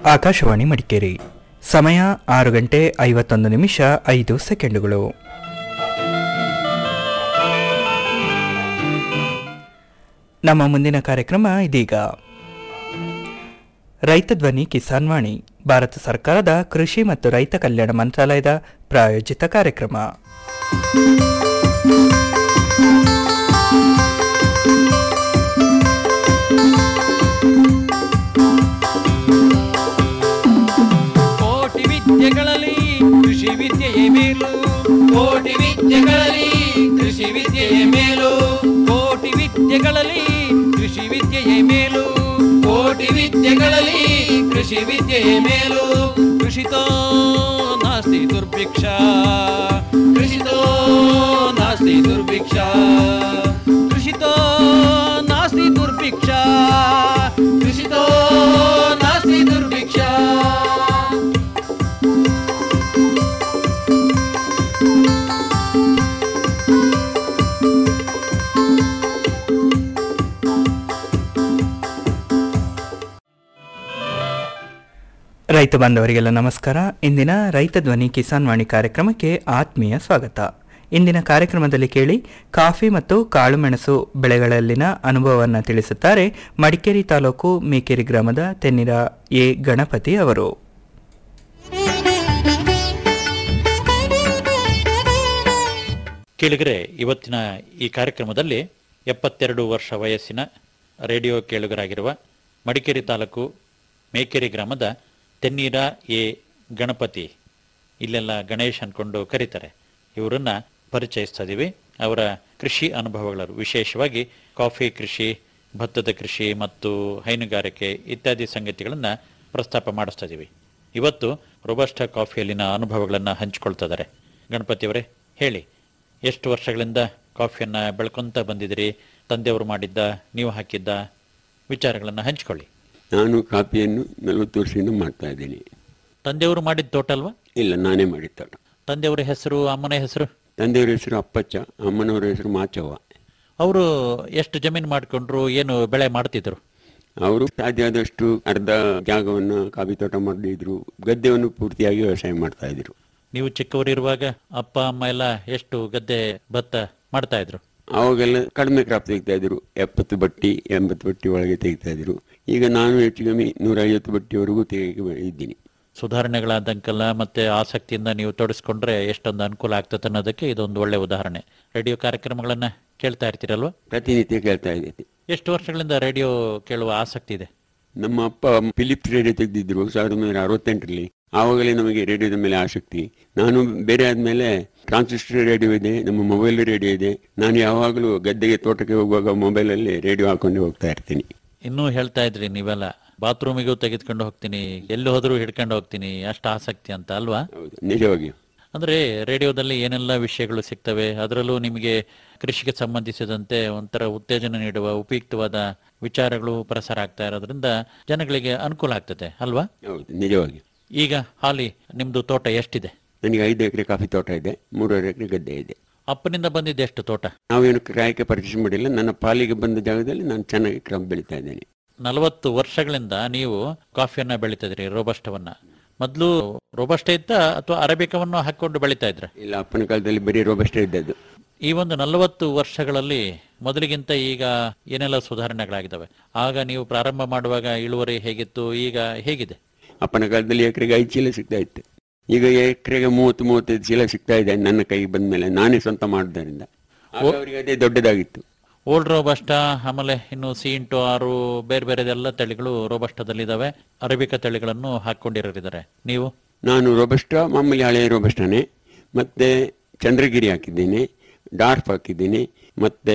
ಆಕಾಶವಾಣಿ ಮಡಿಕೇರಿ ಸಮಯ ಆರು ಗಂಟೆ ಐವತ್ತೊಂದು ನಿಮಿಷ ಐದು ಸೆಕೆಂಡುಗಳು ನಮ್ಮ ಮುಂದಿನ ಕಾರ್ಯಕ್ರಮ ಇದೀಗ ರೈತ ಧ್ವನಿ ಕಿಸಾನ್ ವಾಣಿ ಭಾರತ ಸರ್ಕಾರದ ಕೃಷಿ ಮತ್ತು ರೈತ ಕಲ್ಯಾಣ ಮಂತ್ರಾಲಯದ ಪ್ರಾಯೋಜಿತ ಕಾರ್ಯಕ್ರಮ ಕೋಟಿ ವಿದ್ಯೆಗಳಲ್ಲಿ ಕೃಷಿ ವಿದ್ಯೆಯೇ ಮೇಲು ಕೋಟಿ ವಿದ್ಯೆಗಳಲ್ಲಿ ಕೃಷಿ ವಿದ್ಯೆಯೇ ಮೇಲು ಕೋಟಿ ವಿದ್ಯೆಗಳಲ್ಲಿ ಕೃಷಿ ವಿದ್ಯೆಯೇ ಮೇಲು ಕೋಟಿ ವಿದ್ಯೆಗಳಲ್ಲಿ ಕೃಷಿ ವಿದ್ಯೆಯೇ ಮೇಲು ಕೃಷಿತೋ ನಾಸ್ತಿ ದುರ್ಭಿಕ್ಷ ಕೃಷಿತೋ ನಾಸ್ತಿ ದುರ್ಭಿಕ್ಷ ಕೃಷಿತೋ ನಾಸ್ತಿ ದುರ್ಭಿಕ್ಷ ಕೃಷಿತೋ ನಾಸ್ತಿ ದುರ್ಭಿಕ್ಷ ರೈತ ಬಾಂಧವರಿಗೆಲ್ಲ ನಮಸ್ಕಾರ ಇಂದಿನ ರೈತ ಧ್ವನಿ ಕಿಸಾನ್ ವಾಣಿ ಕಾರ್ಯಕ್ರಮಕ್ಕೆ ಆತ್ಮೀಯ ಸ್ವಾಗತ ಇಂದಿನ ಕಾರ್ಯಕ್ರಮದಲ್ಲಿ ಕೇಳಿ ಕಾಫಿ ಮತ್ತು ಕಾಳುಮೆಣಸು ಬೆಳೆಗಳಲ್ಲಿನ ಅನುಭವವನ್ನು ತಿಳಿಸುತ್ತಾರೆ ಮಡಿಕೇರಿ ತಾಲೂಕು ಮೇಕೇರಿ ಗ್ರಾಮದ ತೆನ್ನಿರ ಎ ಗಣಪತಿ ಅವರು ಕೇಳಿಗರೆ ಇವತ್ತಿನ ಈ ಕಾರ್ಯಕ್ರಮದಲ್ಲಿ ಎಪ್ಪತ್ತೆರಡು ವರ್ಷ ವಯಸ್ಸಿನ ರೇಡಿಯೋ ಕೇಳುಗರಾಗಿರುವ ಮಡಿಕೇರಿ ತಾಲೂಕು ಮೇಕೇರಿ ಗ್ರಾಮದ ತೆನ್ನೀರ ಎ ಗಣಪತಿ ಇಲ್ಲೆಲ್ಲ ಗಣೇಶ್ ಅನ್ಕೊಂಡು ಕರೀತಾರೆ ಇವರನ್ನ ಪರಿಚಯಿಸ್ತಾ ಇದೀವಿ ಅವರ ಕೃಷಿ ಅನುಭವಗಳು ವಿಶೇಷವಾಗಿ ಕಾಫಿ ಕೃಷಿ ಭತ್ತದ ಕೃಷಿ ಮತ್ತು ಹೈನುಗಾರಿಕೆ ಇತ್ಯಾದಿ ಸಂಗತಿಗಳನ್ನು ಪ್ರಸ್ತಾಪ ಮಾಡಿಸ್ತಾ ಇದೀವಿ ಇವತ್ತು ರೋಬಸ್ಟ ಕಾಫಿಯಲ್ಲಿನ ಅನುಭವಗಳನ್ನು ಹಂಚಿಕೊಳ್ತಾ ಇದ್ದಾರೆ ಗಣಪತಿಯವರೇ ಹೇಳಿ ಎಷ್ಟು ವರ್ಷಗಳಿಂದ ಕಾಫಿಯನ್ನ ಬೆಳ್ಕೊಂತ ಬಂದಿದ್ದೀರಿ ತಂದೆಯವರು ಮಾಡಿದ್ದ ನೀವು ಹಾಕಿದ್ದ ವಿಚಾರಗಳನ್ನು ಹಂಚಿಕೊಳ್ಳಿ ನಾನು ಕಾಫಿಯನ್ನು ನಲವತ್ತು ವರ್ಷದಿಂದ ಮಾಡ್ತಾ ಇದ್ದೀನಿ ತಂದೆಯವರು ಮಾಡಿದ ತೋಟ ಅಲ್ವಾ ಇಲ್ಲ ನಾನೇ ಮಾಡಿದ ತೋಟ ತಂದೆಯವರ ಹೆಸರು ಅಮ್ಮನ ಹೆಸರು ತಂದೆಯವರ ಹೆಸರು ಅಪ್ಪಚ್ಚ ಅಮ್ಮನವರ ಹೆಸರು ಮಾಚವ್ವ ಅವರು ಎಷ್ಟು ಜಮೀನು ಮಾಡಿಕೊಂಡ್ರು ಏನು ಬೆಳೆ ಮಾಡ್ತಿದ್ರು ಅವರು ಸಾಧ್ಯ ಆದಷ್ಟು ಅರ್ಧ ಜಾಗವನ್ನು ಕಾಫಿ ತೋಟ ಮಾಡಿದ್ರು ಗದ್ದೆಯನ್ನು ಪೂರ್ತಿಯಾಗಿ ವ್ಯವಸಾಯ ಮಾಡ್ತಾ ಇದ್ರು ನೀವು ಚಿಕ್ಕವರಿರುವಾಗ ಅಪ್ಪ ಅಮ್ಮ ಎಲ್ಲ ಎಷ್ಟು ಗದ್ದೆ ಭತ್ತ ಮಾಡ್ತಾ ಇದ್ರು ಅವಾಗೆಲ್ಲ ಕಡಿಮೆ ಕ್ರಾಪ್ ತೆಗಿತಾ ಇದ್ರು ಎಪ್ಪತ್ತು ಬಟ್ಟಿ ಎಂಬತ್ತು ಬಟ್ಟಿ ಒಳಗೆ ತೆಗಿತಾ ಇದ್ರು ಈಗ ನಾನು ಹೆಚ್ಚು ಕಮ್ಮಿ ನೂರೈವತ್ತು ಬಟ್ಟಿವರೆಗೂ ತೆಗಿ ಇದ್ದೀನಿ ಸುಧಾರಣೆಗಳಾದಂಕಲ್ಲ ಮತ್ತೆ ಆಸಕ್ತಿಯಿಂದ ನೀವು ತೊಡಸ್ಕೊಂಡ್ರೆ ಎಷ್ಟೊಂದು ಅನುಕೂಲ ಆಗ್ತದೆ ಅನ್ನೋದಕ್ಕೆ ಇದೊಂದು ಒಳ್ಳೆ ಉದಾಹರಣೆ ರೇಡಿಯೋ ಕಾರ್ಯಕ್ರಮಗಳನ್ನ ಕೇಳ್ತಾ ಇರ್ತೀರಲ್ವಾ ಪ್ರತಿನಿತ್ಯ ಕೇಳ್ತಾ ಇದ್ದೀನಿ ಎಷ್ಟು ವರ್ಷಗಳಿಂದ ರೇಡಿಯೋ ಕೇಳುವ ಆಸಕ್ತಿ ಇದೆ ನಮ್ಮ ಅಪ್ಪ ಫಿಲಿಪ್ಸ್ ರೇಡಿಯೋ ತೆಗೆದಿದ್ರು ಸಾವಿರದ ಒಂಬೈನೂರ ಅರವತ್ತೆಂಟರಲ್ಲಿ ಆವಾಗಲೇ ನಮಗೆ ರೇಡಿಯೋದ ಮೇಲೆ ಆಸಕ್ತಿ ನಾನು ಬೇರೆ ಆದ್ಮೇಲೆ ಟ್ರಾನ್ಸಿಸ್ಟರ್ ರೇಡಿಯೋ ಇದೆ ನಮ್ಮ ಮೊಬೈಲ್ ರೇಡಿಯೋ ಇದೆ ನಾನು ಯಾವಾಗಲೂ ಗದ್ದೆಗೆ ತೋಟಕ್ಕೆ ಹೋಗುವಾಗ ಮೊಬೈಲಲ್ಲಿ ರೇಡಿಯೋ ಹಾಕೊಂಡು ಹೋಗ್ತಾ ಇರ್ತೀನಿ ಇನ್ನೂ ಹೇಳ್ತಾ ಇದ್ರಿ ನೀವೆಲ್ಲ ಬಾತ್ರೂಮಿಗೂ ತೆಗೆದುಕೊಂಡು ಹೋಗ್ತೀನಿ ಎಲ್ಲಿ ಹೋದ್ರೂ ಹಿಡ್ಕೊಂಡು ಹೋಗ್ತೀನಿ ಅಷ್ಟು ಆಸಕ್ತಿ ಅಂತ ಅಲ್ವಾ ಹೌದು ನಿಜವಾಗಿಯೂ ಅಂದ್ರೆ ರೇಡಿಯೋದಲ್ಲಿ ಏನೆಲ್ಲ ವಿಷಯಗಳು ಸಿಗ್ತವೆ ಅದರಲ್ಲೂ ನಿಮಗೆ ಕೃಷಿಗೆ ಸಂಬಂಧಿಸಿದಂತೆ ಒಂಥರ ಉತ್ತೇಜನ ನೀಡುವ ಉಪಯುಕ್ತವಾದ ವಿಚಾರಗಳು ಪ್ರಸಾರ ಆಗ್ತಾ ಇರೋದ್ರಿಂದ ಜನಗಳಿಗೆ ಅನುಕೂಲ ಆಗ್ತದೆ ಅಲ್ವಾ ಹೌದು ನಿಜವಾಗಿಯೂ ಈಗ ಹಾಲಿ ನಿಮ್ದು ತೋಟ ಎಷ್ಟಿದೆ ನನಗೆ ಐದು ಎಕರೆ ಕಾಫಿ ತೋಟ ಇದೆ ಮೂರುವರೆ ಎಕರೆ ಗದ್ದೆ ಇದೆ ಅಪ್ಪನಿಂದ ಬಂದಿದ್ದು ಎಷ್ಟು ತೋಟ ನಾವೇನು ಕಾಯಕ ಪರ್ಚೇಸ್ ಮಾಡಿಲ್ಲ ನನ್ನ ಪಾಲಿಗೆ ಬಂದ ಜಾಗದಲ್ಲಿ ನಾನು ಚೆನ್ನಾಗಿ ಕ್ರಾಪ್ ಬೆಳೀತಾ ಇದ್ದೇನೆ ನಲವತ್ತು ವರ್ಷಗಳಿಂದ ನೀವು ಕಾಫಿಯನ್ನ ಬೆಳೀತಿದ್ರಿ ರೋಬಸ್ಟವನ್ನ ಮೊದಲು ರೋಬಸ್ಟ ಇತ್ತ ಅಥವಾ ಅರೇಬಿಕವನ್ನು ಹಾಕೊಂಡು ಬೆಳೀತಾ ಇದ್ರ ಇಲ್ಲ ಅಪ್ಪನ ಕಾಲದಲ್ಲಿ ಬರೀ ರೋಬಸ್ಟೇ ಇದ್ದದ್ದು ಈ ಒಂದು ನಲವತ್ತು ವರ್ಷಗಳಲ್ಲಿ ಮೊದಲಿಗಿಂತ ಈಗ ಏನೆಲ್ಲ ಸುಧಾರಣೆಗಳಾಗಿದ್ದಾವೆ ಆಗ ನೀವು ಪ್ರಾರಂಭ ಮಾಡುವಾಗ ಇಳುವರಿ ಹೇಗಿತ್ತು ಈಗ ಹೇಗಿದೆ ಅಪ್ಪನ ಕಾಲದಲ್ಲಿ ಎಕರೆಗೆ ಐದು ಚೀಲ ಸಿಗ್ತಾ ಇತ್ತು ಈಗ ಎಕರೆಗೆ ಮೂವತ್ತು ಮೂವತ್ತೈದು ಚೀಲ ಸಿಗ್ತಾ ಇದೆ ನನ್ನ ಕೈಗೆ ಬಂದ ಮೇಲೆ ನಾನೇ ಸ್ವಂತ ಮಾಡಿದ್ದರಿಂದ ಆಗ ಅವರಿಗೆ ಅದೇ ದೊಡ್ಡದಾಗಿತ್ತು ಓಲ್ಡ್ ರೋಬಸ್ಟ ಆಮೇಲೆ ಇನ್ನು ಸಿ ಇಂಟು ಆರು ಬೇರೆ ಬೇರೆದೆಲ್ಲ ತಳಿಗಳು ರೋಬಸ್ಟದಲ್ಲಿದ್ದಾವೆ ಅರೇಬಿಕ ತಳಿಗಳನ್ನು ಹಾಕೊಂಡಿರೋರಿದ್ದಾರೆ ನೀವು ನಾನು ರೋಬಸ್ಟ ಮಾಮೂಲಿ ಹಳೆಯ ರೋಬಸ್ಟನೇ ಮತ್ತೆ ಚಂದ್ರಗಿರಿ ಹಾಕಿದ್ದೀನಿ ಡಾರ್ಫ್ ಹಾಕಿದ್ದೀನಿ ಮತ್ತೆ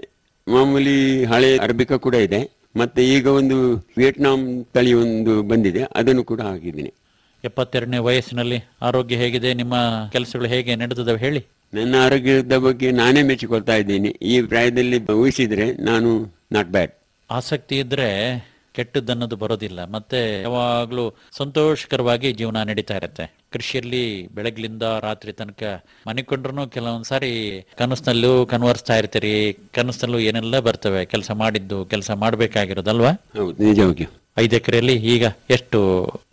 ಮಾಮೂಲಿ ಹಳೆ ಅರಬಿಕ ಕೂಡ ಇದೆ ಮತ್ತೆ ಈಗ ಒಂದು ವಿಯೆಟ್ನಾಂ ತಳಿ ಒಂದು ಬಂದಿದೆ ಅದನ್ನು ಕೂಡ ಹಾಕಿದ್ದೀನಿ ಎಪ್ಪತ್ತೆರಡನೇ ವಯಸ್ಸಿನಲ್ಲಿ ಆರೋಗ್ಯ ಹೇಗಿದೆ ನಿಮ್ಮ ಕೆಲಸಗಳು ಹೇಗೆ ನಡೆದಿದ್ದಾವೆ ಹೇಳಿ ನನ್ನ ಆರೋಗ್ಯದ ಬಗ್ಗೆ ನಾನೇ ಮೆಚ್ಚಿಕೊಳ್ತಾ ಇದ್ದೀನಿ ಈ ಪ್ರಾಯದಲ್ಲಿ ಊಹಿಸಿದ್ರೆ ನಾನು ನಾಟ್ ಬ್ಯಾಡ್ ಆಸಕ್ತಿ ಇದ್ರೆ ಕೆಟ್ಟದ್ದನ್ನೋದು ಬರೋದಿಲ್ಲ ಮತ್ತೆ ಯಾವಾಗ್ಲೂ ಸಂತೋಷಕರವಾಗಿ ಜೀವನ ನಡೀತಾ ಇರುತ್ತೆ ಕೃಷಿಯಲ್ಲಿ ಬೆಳಗ್ಲಿಂದ ರಾತ್ರಿ ತನಕ ಮನಿಕೊಂಡ್ರು ಕೆಲವೊಂದ್ ಸಾರಿ ಕನಸಿನಲ್ಲೂ ಕನ್ವರ್ಸ್ತಾ ಇರ್ತೀರಿ ಕನಸಿನಲ್ಲೂ ಏನೆಲ್ಲ ಬರ್ತವೆ ಕೆಲಸ ಮಾಡಿದ್ದು ಕೆಲಸ ಮಾಡ್ಬೇಕಾಗಿರೋದಲ್ವಾ ಹೌದು ನಿಜವಾಗಿಯೂ ಐದು ಎಕರೆಯಲ್ಲಿ ಈಗ ಎಷ್ಟು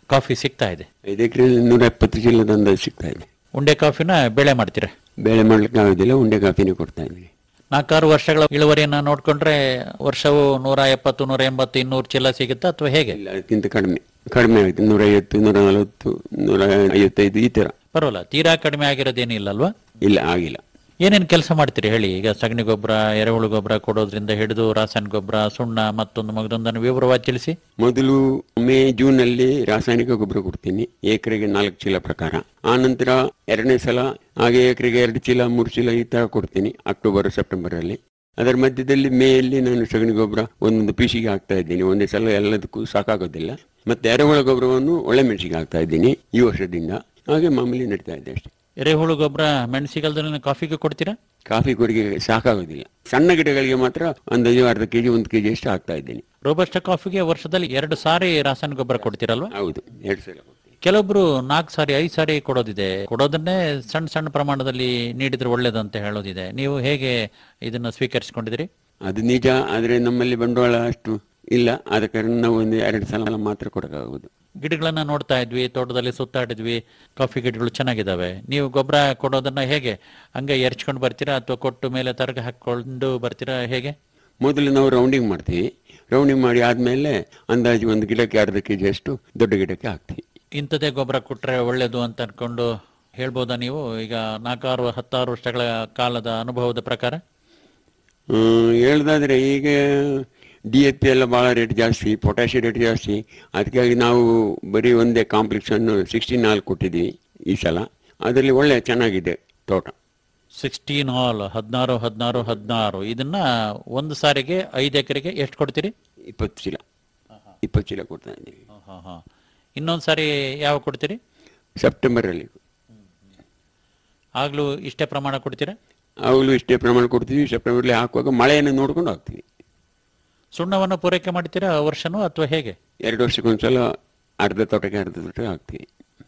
ಕಾಫಿ ಸಿಗ್ತಾ ಇದೆ ಐದು ಎಕರೆ ನೂರ ಎಪ್ಪತ್ತು ಚೀಲದ ಅಂದಾಜು ಸಿಗ್ತಾ ಇದೆ ಉಂಡೆ ಕಾಫಿನ ಬೆಳೆ ಮಾಡ್ತೀರಾ ಬೇಳೆ ಮಾಡ್ಲಿಕ್ಕೆ ಆಗೋದಿಲ್ಲ ಉಂಡೆ ಕಾಫಿನೇ ಕೊಡ್ತಾ ಇದ್ದೀನಿ ನಾಲ್ಕಾರು ವರ್ಷಗಳ ಇಳುವರಿಯನ್ನ ನೋಡ್ಕೊಂಡ್ರೆ ವರ್ಷವು ನೂರ ಎಪ್ಪತ್ತು ನೂರ ಎಂಬತ್ತು ಇನ್ನೂರು ಚೀಲ ಸಿಗುತ್ತಾ ಅಥವಾ ಹೇಗೆ ಇಲ್ಲ ಅದಕ್ಕಿಂತ ಕಡಿಮೆ ಕಡಿಮೆ ಆಗುತ್ತೆ ನೂರ ಐವತ್ತು ನೂರ ನಲವತ್ತು ನೂರ ಐವತ್ತೈದು ಈ ಥರ ಪರವಾಗಿಲ್ಲ ತೀರಾ ಕಡಿಮೆ ಆಗಿರೋದೇನಿಲ್ಲ ಅಲ್ವಾ ಇಲ್ಲ ಆಗಿಲ್ಲ ಏನೇನು ಕೆಲಸ ಮಾಡ್ತೀರಿ ಹೇಳಿ ಈಗ ಸಗಣಿ ಗೊಬ್ಬರ ಎರೆಹುಳು ಗೊಬ್ಬರ ಕೊಡೋದ್ರಿಂದ ಹಿಡಿದು ರಾಸಾಯನಿಕ ಗೊಬ್ಬರ ಸುಣ್ಣ ಮತ್ತೊಂದು ಮಗದೊಂದನ್ನು ವಿವರವಾಗಿ ತಿಳಿಸಿ ಮೊದಲು ಮೇ ಜೂನ್ ಅಲ್ಲಿ ರಾಸಾಯನಿಕ ಗೊಬ್ಬರ ಕೊಡ್ತೀನಿ ಎಕರೆಗೆ ನಾಲ್ಕು ಚೀಲ ಪ್ರಕಾರ ಆ ನಂತರ ಎರಡನೇ ಸಲ ಹಾಗೆ ಎಕರೆಗೆ ಎರಡು ಚೀಲ ಮೂರು ಚೀಲ ಈ ತರ ಕೊಡ್ತೀನಿ ಅಕ್ಟೋಬರ್ ಸೆಪ್ಟೆಂಬರ್ ಅಲ್ಲಿ ಅದರ ಮಧ್ಯದಲ್ಲಿ ಮೇ ಅಲ್ಲಿ ನಾನು ಸಗಣಿ ಗೊಬ್ಬರ ಒಂದೊಂದು ಪೀಸಿಗೆ ಹಾಕ್ತಾ ಇದ್ದೀನಿ ಒಂದೇ ಸಲ ಎಲ್ಲದಕ್ಕೂ ಸಾಕಾಗೋದಿಲ್ಲ ಮತ್ತೆ ಎರೆಹುಳ ಗೊಬ್ಬರವನ್ನು ಒಳ್ಳೆ ಮೆಣಸಿಗೆ ಹಾಕ್ತಾ ಇದ್ದೀನಿ ಈ ವರ್ಷದಿಂದ ಹಾಗೆ ಮಾಮೂಲಿ ನಡೀತಾ ಇದೆ ಅಷ್ಟೇ ಎರೆಹುಳು ಗೊಬ್ಬರ ಮೆಣಸಿಗಲ್ದಲ್ಲಿ ಕಾಫಿಗೆ ಕೊಡ್ತೀರಾ ಕಾಫಿ ಕೊಡಿಗೆ ಸಾಕಾಗೋದಿಲ್ಲ ಸಣ್ಣ ಗಿಡಗಳಿಗೆ ಮಾತ್ರ ಅಂದಾಜು ಅರ್ಧ ಕೆಜಿ ಒಂದು ಕೆಜಿ ಅಷ್ಟು ಹಾಕ್ತಾ ಇದ್ದೀನಿ ರೋಬಸ್ಟ ಕಾಫಿಗೆ ವರ್ಷದಲ್ಲಿ ಎರಡು ಸಾರಿ ರಾಸಾಯನಿಕ ಗೊಬ್ಬರ ಕೊಡ್ತೀರಲ್ವಾ ಹೌದು ಎರಡು ಸಲ ಕೊಡ್ತೀನಿ ಕೆಲವೊಬ್ರು ನಾಲ್ಕು ಸಾರಿ ಐದು ಸಾರಿ ಕೊಡೋದಿದೆ ಕೊಡೋದನ್ನೇ ಸಣ್ಣ ಸಣ್ಣ ಪ್ರಮಾಣದಲ್ಲಿ ನೀಡಿದ್ರೆ ಒಳ್ಳೇದು ಅಂತ ಹೇಳೋದಿದೆ ನೀವು ಹೇಗೆ ಇದನ್ನ ಸ್ವೀಕರಿಸಿಕೊಂಡಿದ್ದೀರಿ ಅದು ನಿಜ ಆದರೆ ನಮ್ಮಲ್ಲಿ ಬಂಡವಾಳ ಅಷ್ಟು ಇಲ್ಲ ಆದ ಕಾರಣ ನಾವು ಒಂದು ಎರಡು ಸಲ ಮಾತ್ರ ಕೊಡೋಕ್ಕಾಗೋದು ಗಿಡಗಳನ್ನ ನೋಡ್ತಾ ಇದ್ವಿ ತೋಟದಲ್ಲಿ ಸುತ್ತಾಡಿದ್ವಿ ಕಾಫಿ ಗಿಡಗಳು ಚೆನ್ನಾಗಿದ್ದಾವೆ ನೀವು ಗೊಬ್ಬರ ಕೊಡೋದನ್ನ ಹೇಗೆ ಹಂಗೆ ಎರಚ್ಕೊಂಡು ಬರ್ತೀರಾ ಅಥವಾ ಕೊಟ್ಟು ಮೇಲೆ ತರಗ ಹಾಕೊಂಡು ಬರ್ತೀರಾ ಹೇಗೆ ಮೊದಲು ನಾವು ರೌಂಡಿಂಗ್ ಮಾಡ್ತೀವಿ ರೌಂಡಿಂಗ್ ಮಾಡಿ ಆದಮೇಲೆ ಅಂದಾಜು ಒಂದು ಗಿಡಕ್ಕೆ ಅರ್ಧ ಕೆ ಜಿ ಅಷ್ಟು ದೊಡ್ಡ ಗಿಡಕ್ಕೆ ಹಾಕ್ತೀವಿ ಇಂಥದೇ ಗೊಬ್ಬರ ಕೊಟ್ರೆ ಒಳ್ಳೇದು ಅಂತ ಅನ್ಕೊಂಡು ಹೇಳ್ಬೋದಾ ನೀವು ಈಗ ನಾಲ್ಕಾರು ಹತ್ತಾರು ವರ್ಷಗಳ ಕಾಲದ ಅನುಭವದ ಪ್ರಕಾರ ಹ್ಮ್, ಹೇಳ್ದಾದ್ರೆ ಈಗ ಡಿ ಎ ಪಿ ಎಲ್ಲ ಭಾಳ ರೇಟ್ ಜಾಸ್ತಿ ಪೊಟ್ಯಾಷಿ ರೇಟ್ ಜಾಸ್ತಿ ಅದಕ್ಕಾಗಿ ನಾವು ಬರೀ ಒಂದೇ ಕಾಂಪ್ಲೆಕ್ಸ್ ಅನ್ನು ಸಿಕ್ಸ್ಟೀನ್ ನಾಲ್ಕು ಕೊಟ್ಟಿದ್ದೀವಿ ಈ ಸಲ ಅದರಲ್ಲಿ ಒಳ್ಳೆ ಚೆನ್ನಾಗಿದೆ ತೋಟ ಸಿಕ್ಸ್ಟೀನ್ ಹಾಲ್ ಹದಿನಾರು ಹದಿನಾರು ಹದಿನಾರು ಇದನ್ನ ಒಂದು ಸಾರಿಗೆ ಐದು ಎಕರೆಗೆ ಎಷ್ಟು ಕೊಡ್ತೀರಿ ಇಪ್ಪತ್ತು ಚೀಲ ಇಪ್ಪತ್ತು ಚೀಲ ಕೊಡ್ತಾ ಇದ್ದೀವಿ ಹಾ ಹಾ ಇನ್ನೊಂದು ಸಾರಿ ಯಾವ ಕೊಡ್ತೀರಿ ಸೆಪ್ಟೆಂಬರಲ್ಲಿ ಆಗ್ಲೂ ಇಷ್ಟೇ ಪ್ರಮಾಣ ಕೊಡ್ತೀರಾ ಅವಾಗಲೂ ಇಷ್ಟೇ ಪ್ರಮಾಣ ಕೊಡ್ತೀವಿ ಸೆಪ್ಟೆಂಬರ್ಲಿ ಹಾಕುವಾಗ ಮಳೆಯನ್ನು ನೋಡ್ಕೊಂಡು ಹಾಕ್ತೀವಿ ಸುಣ್ಣವನ್ನು ಪೂರೈಕೆ ಮಾಡ್ತೀರಾ ವರ್ಷನೂ ಅಥವಾ ಹೇಗೆ ಎರಡು ವರ್ಷಕ್ಕೊಂದ್ಸಲ ಅರ್ಧ ತೋಟಕ್ಕೆ ಅರ್ಧ ತೋಟಕ್ಕೆ ಹಾಕ್ತೀವಿ